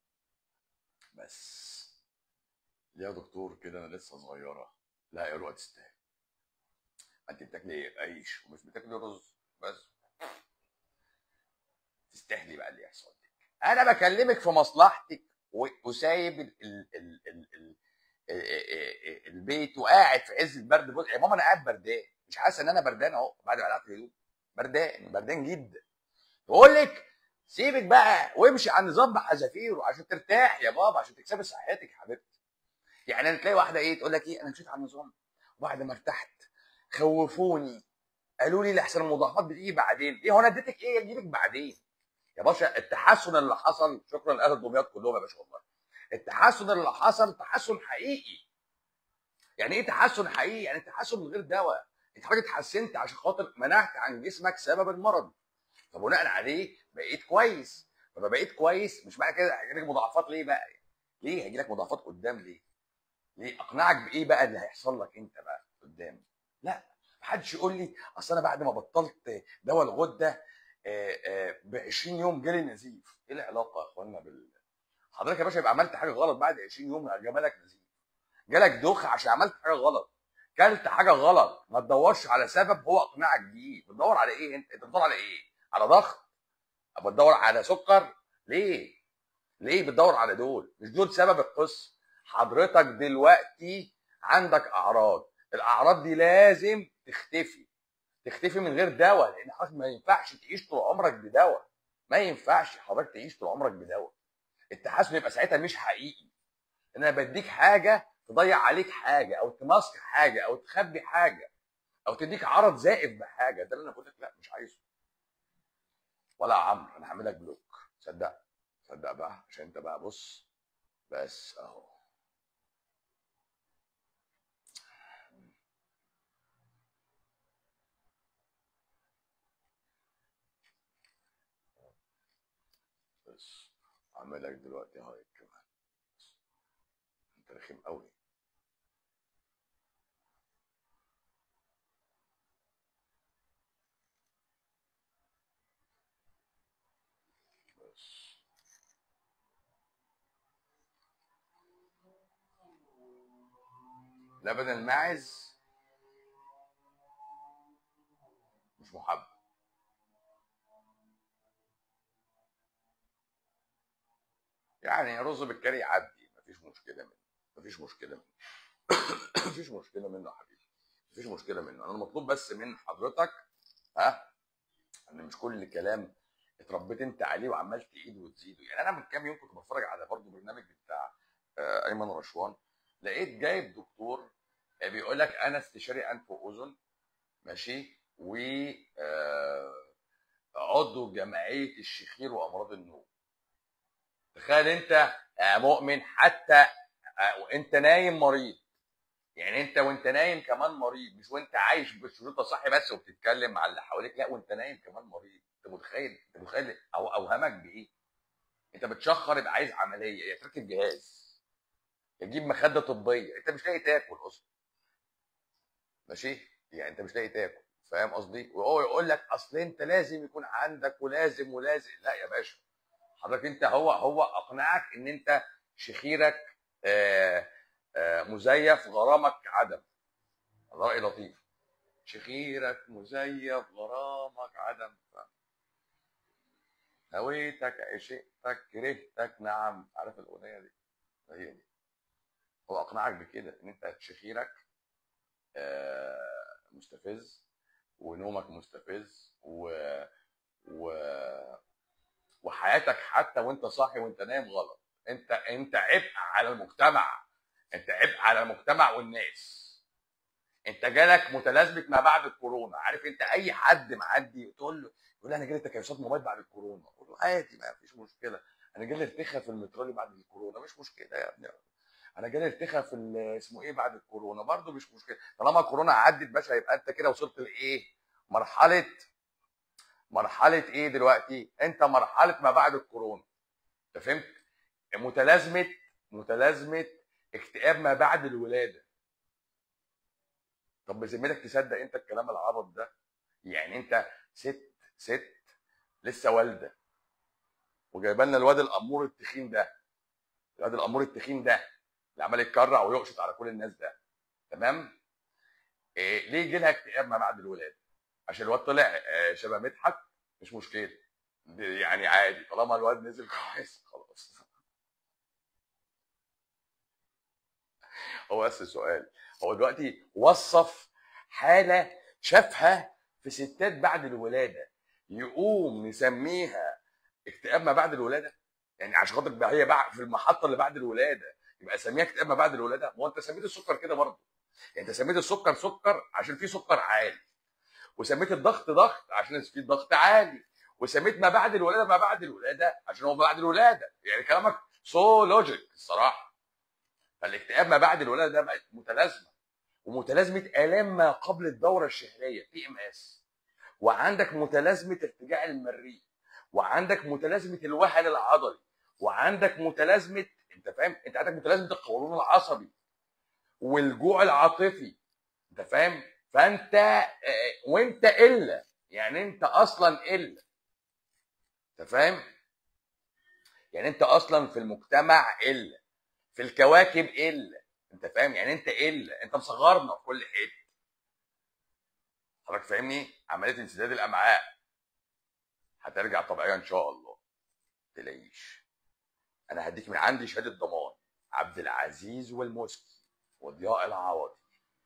بس ليه يا دكتور كده انا لسه صغيره لا يا رؤى تستاهل ما انت بتاكلي عيش ومش بتاكلي رز بس تستاهلي بقى اللي يحصل لك انا بكلمك في مصلحتك و- وسايب ال ال ال ال ال ال البيت وقاعد في عز البرد بص يا ماما انا قاعد بردان مش حاسس ان انا بردان اهو بعد ما قلعت الهدوم بردان بردان جدا بقول لك سيبك بقى وامشي على النظام بحذافيره عشان ترتاح يا بابا عشان تكسبي صحتك يا حبيبتي يعني انا تلاقي واحده ايه تقول لك ايه انا مشيت على النظام وبعد ما ارتحت خوفوني قالوا لي لحسن المضاعفات بتيجي بعدين ايه هو انا اديتك ايه اجيبك بعدين يا باشا التحسن اللي حصل شكرا لاهل دمياط كلهم يا باشا والله التحسن اللي حصل تحسن حقيقي يعني ايه تحسن حقيقي يعني تحسن من غير دواء انت حضرتك اتحسنت عشان خاطر منعت عن جسمك سبب المرض فبناء عليه بقيت كويس فما بقيت كويس مش معنى كده هيجيلك مضاعفات ليه بقى ليه هيجيلك مضاعفات قدام ليه ليه اقنعك بايه بقى اللي هيحصل لك انت بقى قدام لا محدش يقول لي اصل انا بعد ما بطلت دواء الغده ب 20 يوم جالي نزيف ايه العلاقه يا اخوانا بال حضرتك يا باشا يبقى عملت حاجه غلط بعد 20 يوم جالك نزيف جالك دوخه عشان عملت حاجه غلط كلت حاجه غلط ما تدورش على سبب هو اقنعك بيه بتدور على ايه انت انت بتدور على ايه على ضغط أو بتدور على سكر ليه ليه بتدور على دول مش دول سبب القصه حضرتك دلوقتي عندك اعراض الاعراض دي لازم تختفي تختفي من غير دواء لان حضرتك ما ينفعش تعيش طول عمرك بدواء ما ينفعش حضرتك تعيش طول عمرك بدواء التحسن يبقى ساعتها مش حقيقي ان انا بديك حاجه تضيع عليك حاجه او تماسك حاجه او تخبي حاجه او تديك عرض زائف بحاجه ده اللي انا بقول لك لا مش عايزه ولا يا عمرو انا هعمل لك بلوك صدق صدق بقى عشان انت بقى بص بس اهو بس هعمل لك دلوقتي هاي كمان انت رخيم قوي بس لبن الماعز مش محبب يعني رز بالكاري يعدي مفيش مشكله منه مفيش مشكله منه مفيش مشكله منه يا حبيبي مفيش مشكله منه انا المطلوب بس من حضرتك ها ان مش كل كلام اتربيت انت عليه وعمال تعيد وتزيده يعني انا من كام يوم كنت بتفرج على برضه برنامج بتاع آه، ايمن رشوان لقيت جايب دكتور آه، بيقول لك انا استشاري انف واذن ماشي و آه، عضو جمعيه الشخير وامراض النوم تخيل انت يا مؤمن حتى آه، وانت نايم مريض يعني انت وانت نايم كمان مريض مش وانت عايش بشروط صحي بس وبتتكلم مع اللي حواليك لا وانت نايم كمان مريض انت متخيل انت متخيل او اوهمك بايه انت بتشخر يبقى عايز عمليه يا تركب جهاز يا تجيب مخده طبيه انت مش لاقي تاكل اصلا ماشي يعني انت مش لاقي تاكل فاهم قصدي وهو يقول لك اصل انت لازم يكون عندك ولازم ولازم لا يا باشا حضرتك انت هو هو اقنعك ان انت شخيرك آه آه مزيف غرامك عدم رأي لطيف شخيرك مزيف غرامك عدم هويتك عشقتك كرهتك نعم عارف الاغنيه دي هي دي هو اقنعك بكده ان انت شخيرك آه، مستفز ونومك مستفز و... و... وحياتك حتى وانت صاحي وانت نايم غلط انت انت عبء على المجتمع انت عبء على المجتمع والناس انت جالك متلازمه ما بعد الكورونا عارف انت اي حد معدي تقول له يقول لي انا جالي تكيسات موبايل بعد الكورونا اقول له عادي ما فيش مشكله انا جالي ارتخاء في المترالي بعد الكورونا مش مشكله يا ابني انا جالي ارتخاء في ال- اسمه ايه بعد الكورونا برضه مش مشكله طالما الكورونا عدت باشا يبقى انت كده وصلت لايه مرحله مرحله ايه دلوقتي انت مرحله ما بعد الكورونا انت فهمت متلازمه متلازمه اكتئاب ما بعد الولاده طب بذمتك تصدق انت الكلام العبط ده يعني انت ست ست لسه والده وجايبه لنا الواد الامور التخين ده الواد الامور التخين ده اللي عمال يتكرع ويقشط على كل الناس ده تمام إيه ليه يجي لها اكتئاب ما بعد الولاده عشان الواد طلع آه، شبه مدحت مش مشكله دي يعني عادي طالما الواد نزل كويس خلاص هو بس سؤال هو دلوقتي وصف حاله شافها في ستات بعد الولاده يقوم نسميها اكتئاب ما بعد الولاده يعني عشان خاطر بقى هي بقى في المحطه اللي بعد الولاده يبقى اسميها اكتئاب ما بعد الولاده ما هو انت سميت السكر كده برضه يعني انت سميت السكر سكر عشان في سكر عالي وسميت الضغط ضغط عشان في ضغط عالي وسميت ما بعد الولاده ما بعد الولاده عشان هو ما بعد الولاده يعني كلامك سو لوجيك الصراحه فالاكتئاب ما بعد الولاده ده بقت متلازمه ومتلازمه الام ما قبل الدوره الشهريه بي ام اس وعندك متلازمه ارتجاع المريء وعندك متلازمه الوهن العضلي وعندك متلازمه انت فاهم انت عندك متلازمه القولون العصبي والجوع العاطفي انت فاهم فانت آه، وانت الا يعني انت اصلا الا انت فاهم يعني انت اصلا في المجتمع الا في الكواكب الا انت فاهم يعني انت الا انت مصغرنا في كل حته حضرتك فاهمني عمليه انسداد الامعاء هترجع طبيعيه ان شاء الله تلاقيش انا هديك من عندي شهاده ضمان عبد العزيز والمسكي وضياء العوضي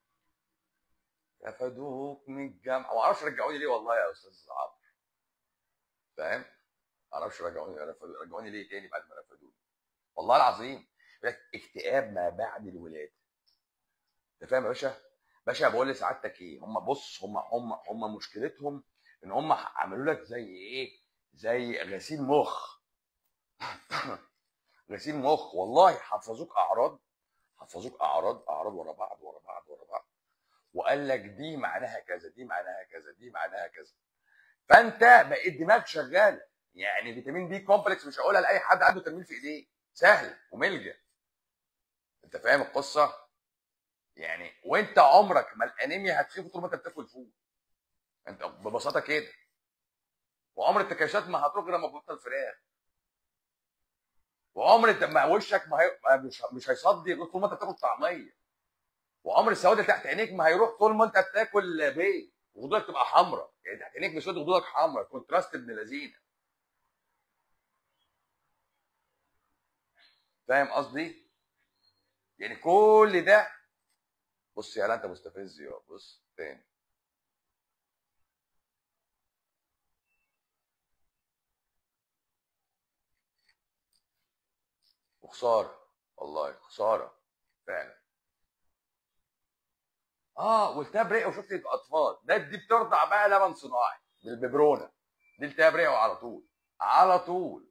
رفدوك من الجامعه ما اعرفش رجعوني ليه والله يا استاذ عمرو فاهم ما اعرفش رجعوني رفدوا- رجعوني ليه تاني بعد ما رفدوني والله العظيم يقول لك اكتئاب ما بعد الولاده انت فاهم يا باشا باشا بقول لسعادتك ايه هم بص هم هم هم مشكلتهم ان هم عملوا لك زي ايه زي غسيل مخ غسيل مخ والله حفظوك اعراض حفظوك اعراض اعراض ورا بعض ورا بعض ورا بعض وقال لك دي معناها كذا دي معناها كذا دي معناها كذا فانت بقيت دماغك شغاله يعني فيتامين بي كومبلكس مش هقولها لاي حد عنده تنميل في ايديه سهل وملجا انت فاهم القصه يعني وانت عمرك ما الانيميا هتخف طول ما انت بتاكل فول انت ببساطه كده وعمر التكيسات ما هتروح غير لما تبطل فراخ وعمر الت- ما وشك ما هي... ما مش مش هيصدي غير طول ما انت بتاكل طعميه وعمر السواد اللي تحت عينيك ما هيروح طول ما انت بتاكل بيض وخدودك تبقى حمراء يعني تحت عينيك مسود وخدودك حمراء كونتراست ابن لذينه فاهم قصدي؟ يعني كل ده بص يا لا انت مستفز يا بص تاني وخساره والله خساره فعلا اه والتهاب رئه وشفت الاطفال ده دي بترضع بقى لبن صناعي بالببرونه دي التهاب رئه على طول على طول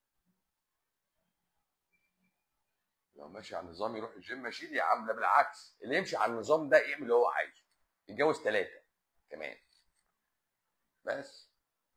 لو ماشي على النظام يروح الجيم ماشي يا عم ده بالعكس اللي يمشي على النظام ده يعمل اللي هو عايزه يتجوز ثلاثه كمان بس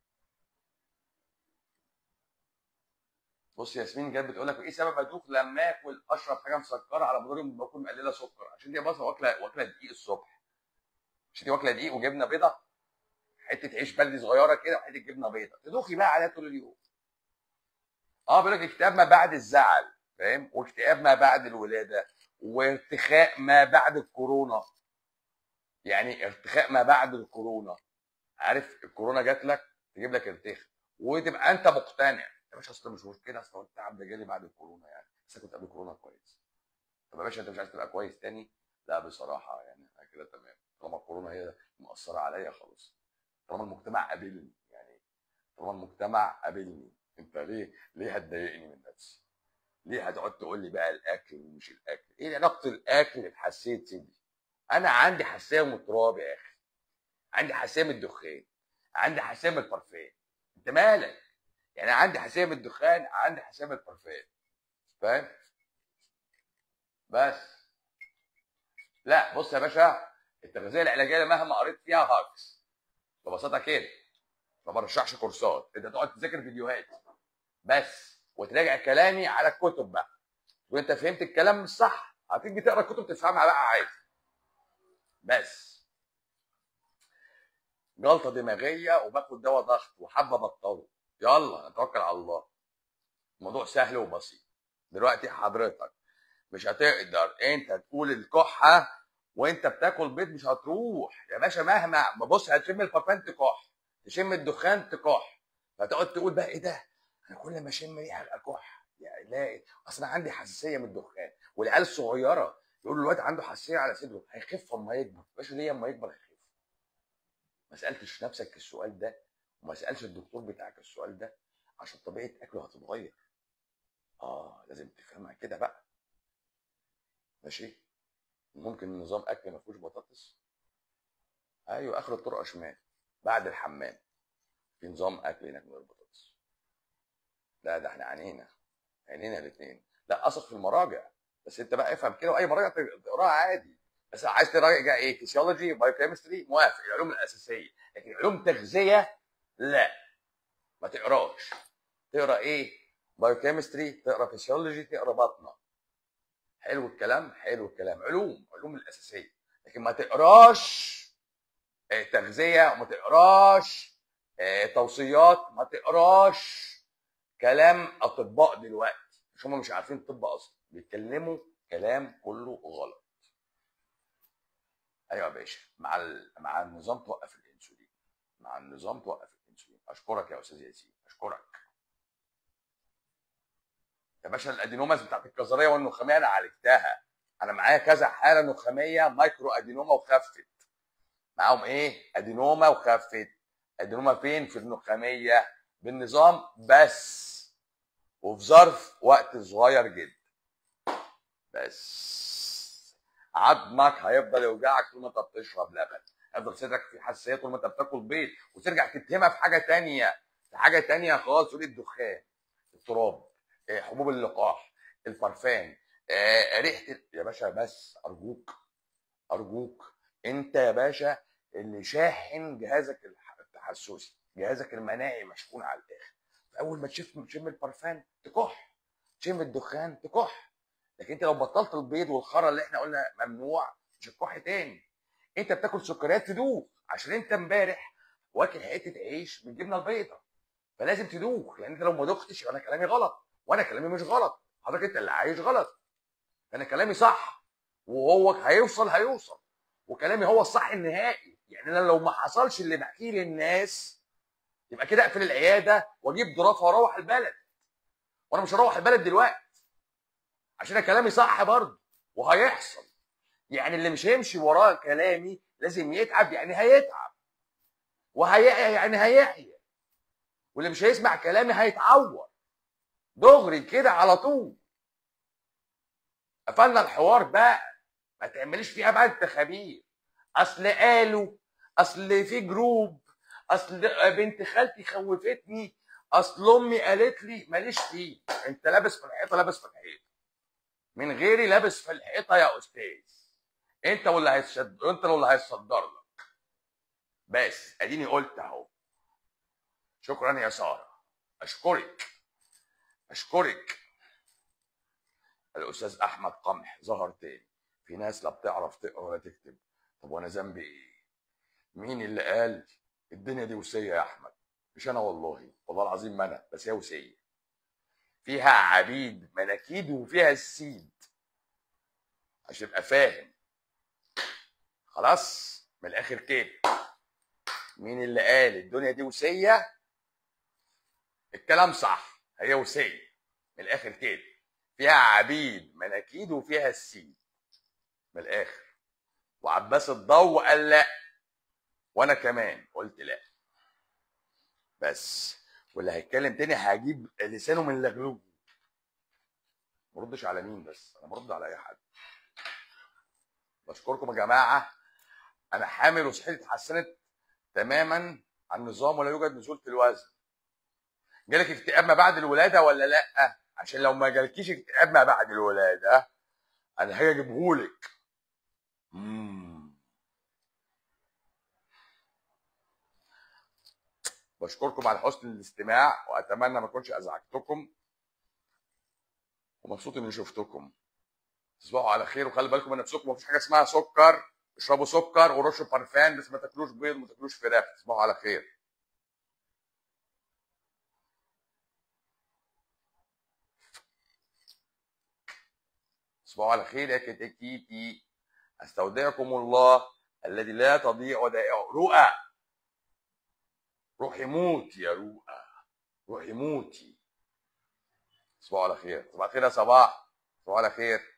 بص ياسمين جت بتقول لك ايه سبب ادوخ لما اكل اشرب حاجه مسكره على مدار اليوم باكل مقلله سكر عشان دي مثلا واكله واكله دقيق الصبح عشان دي واكله دقيق وجبنه بيضه حته عيش بلدي صغيره كده وحته جبنه بيضه تدوخي بقى عليها طول اليوم اه بيقول لك اكتئاب ما بعد الزعل فاهم واكتئاب ما بعد الولاده وارتخاء ما بعد الكورونا يعني ارتخاء ما بعد الكورونا عارف الكورونا جات لك تجيب لك ارتخاء وتبقى انت مقتنع يا باشا اصل مش مشكله اصل هو التعب ده جالي بعد الكورونا يعني بس أنا كنت قبل الكورونا كويس طب يا باشا انت مش عايز تبقى كويس تاني لا بصراحه يعني انا كده تمام طالما الكورونا هي مأثره عليا خلاص طالما المجتمع قابلني يعني طالما المجتمع قابلني انت ليه ليه هتضايقني من نفسي ليه هتقعد تقول لي بقى الاكل ومش الاكل ايه علاقه الاكل بحساسيتي دي انا عندي حساسيه من التراب يا اخي عندي حساسيه من الدخان عندي حساسيه من البارفان انت مالك يعني عندي حساسيه من الدخان عندي حساسيه من البارفان فاهم بس لا بص يا باشا التغذيه العلاجيه مهما قريت فيها هاكس ببساطه كده ما برشحش كورسات انت تقعد تذاكر فيديوهات بس وتراجع كلامي على الكتب بقى وانت فهمت الكلام مش صح هتيجي تقرا الكتب تفهمها بقى عادي بس جلطه دماغيه وباخد دواء ضغط وحابه بطله يلا نتوكل على الله الموضوع سهل وبسيط دلوقتي حضرتك مش هتقدر انت تقول الكحه وانت بتاكل بيض مش هتروح يا باشا مهما ما بص هتشم البابان تكح تشم الدخان تكح فتقعد تقول بقى ايه ده انا كل ما اشم ريحه اكح يعني لا اصل انا عندي حساسيه من الدخان والعيال الصغيره يقولوا الواد عنده حساسيه على صدره هيخف اما يكبر باشا ليه اما يكبر هيخف ما سالتش نفسك السؤال ده وما سالش الدكتور بتاعك السؤال ده عشان طبيعه اكله هتتغير اه لازم تفهمها كده بقى ماشي ممكن نظام اكل ما فيهوش بطاطس ايوه اخر الطرقه شمال بعد الحمام في نظام اكل هناك من غير بطاطس لا ده احنا عينينا عينينا الاثنين لا اثق في المراجع بس انت بقى افهم كده واي مراجع تقراها عادي بس عايز تراجع ايه فيسيولوجي بايوكيمستري موافق العلوم الاساسيه لكن علوم تغذيه لا ما تقراش تقرا ايه بايوكيمستري تقرا فيسيولوجي تقرا بطنه حلو الكلام حلو الكلام علوم علوم الاساسيه لكن ما تقراش آه، تغذيه وما تقراش آه، توصيات ما تقراش كلام اطباء دلوقتي مش هم مش عارفين الطب اصلا بيتكلموا كلام كله غلط ايوه يا باشا مع ال... مع النظام توقف الانسولين مع النظام توقف الانسولين اشكرك يا استاذ ياسين اشكرك يا باشا الادينوماز بتاعت الكظريه والنخاميه انا عالجتها انا معايا كذا حاله نخاميه مايكرو ادينوما وخفت معاهم ايه ادينوما وخفت ادينوما فين في النخاميه بالنظام بس وفي ظرف وقت صغير جدا بس عظمك هيفضل يوجعك طول ما انت بتشرب لبن هيفضل صدرك في حساسيه طول ما انت بتاكل بيض وترجع تتهمها في حاجه تانية في حاجه تانية خالص تقول الدخان التراب آه، حبوب اللقاح البرفان آه، ريحه ال- يا باشا بس ارجوك ارجوك انت يا باشا اللي شاحن جهازك الح- التحسسي جهازك المناعي مشحون على الاخر اول ما تشم تشم البرفان تكح تشم الدخان تكح لكن انت لو بطلت البيض والخرا اللي احنا قلنا ممنوع مش هتكح تاني انت بتاكل سكريات تدوخ عشان انت امبارح واكل حته عيش بالجبنه البيضاء فلازم تدوخ لان انت لو ما دختش يبقى انا كلامي غلط وانا كلامي مش غلط حضرتك انت اللي عايش غلط انا كلامي صح وهو هيوصل هيوصل وكلامي هو الصح النهائي يعني انا لو ما حصلش اللي بحكيه للناس يبقى كده اقفل العياده واجيب ضرافه واروح البلد وانا مش هروح البلد دلوقتي عشان أنا كلامي صح برضه وهيحصل يعني اللي مش هيمشي وراه كلامي لازم يتعب يعني هيتعب وهيحيا يعني هيحيا واللي مش هيسمع كلامي هيتعور دغري كده على طول قفلنا الحوار بقى ما تعمليش فيها بقى انت خبير اصل قالوا اصل في جروب اصل بنت خالتي خوفتني اصل امي قالت لي ماليش فيه انت لابس في الحيطه لابس في الحيطه من غيري لابس في الحيطه يا استاذ انت واللي هيصد انت واللي هيصدر لك بس اديني قلت اهو شكرا يا ساره اشكرك اشكرك الاستاذ احمد قمح ظهر تاني في ناس لا بتعرف تقرا ولا تكتب طب وانا ذنبي ايه مين اللي قال الدنيا دي وسيه يا احمد مش انا والله والله العظيم ما انا بس هي وسيه فيها عبيد مناكيد وفيها السيد عشان تبقى فاهم خلاص من الاخر كده مين اللي قال الدنيا دي وسيه الكلام صح هي وسيه من الاخر كده فيها عبيد مناكيد وفيها السيد من الاخر وعباس الضو قال لا وانا كمان قلت لا بس واللي هيتكلم تاني هجيب لسانه من لغلوبه ما ردش على مين بس انا برد على اي حد بشكركم يا جماعه انا حامل وصحتي اتحسنت تماما عن النظام ولا يوجد نزول في الوزن جالك اكتئاب ما بعد الولاده ولا لا عشان لو ما جالكيش اكتئاب ما بعد الولاده انا هاجي اجيبهولك مم. بشكركم على حسن الاستماع واتمنى ما اكونش ازعجتكم ومبسوط اني شفتكم تصبحوا على خير وخلي بالكم من نفسكم مفيش حاجه اسمها سكر اشربوا سكر ورشوا بارفان بس ما تاكلوش بيض وما تاكلوش فراخ تصبحوا على خير تصبحوا على خير يا كتاكيتي استودعكم الله الذي لا تضيع ودائعه رؤى روحي موتي يا رؤى روحي موتي تصبحوا على خير صباح الخير يا صباح تصبحوا على خير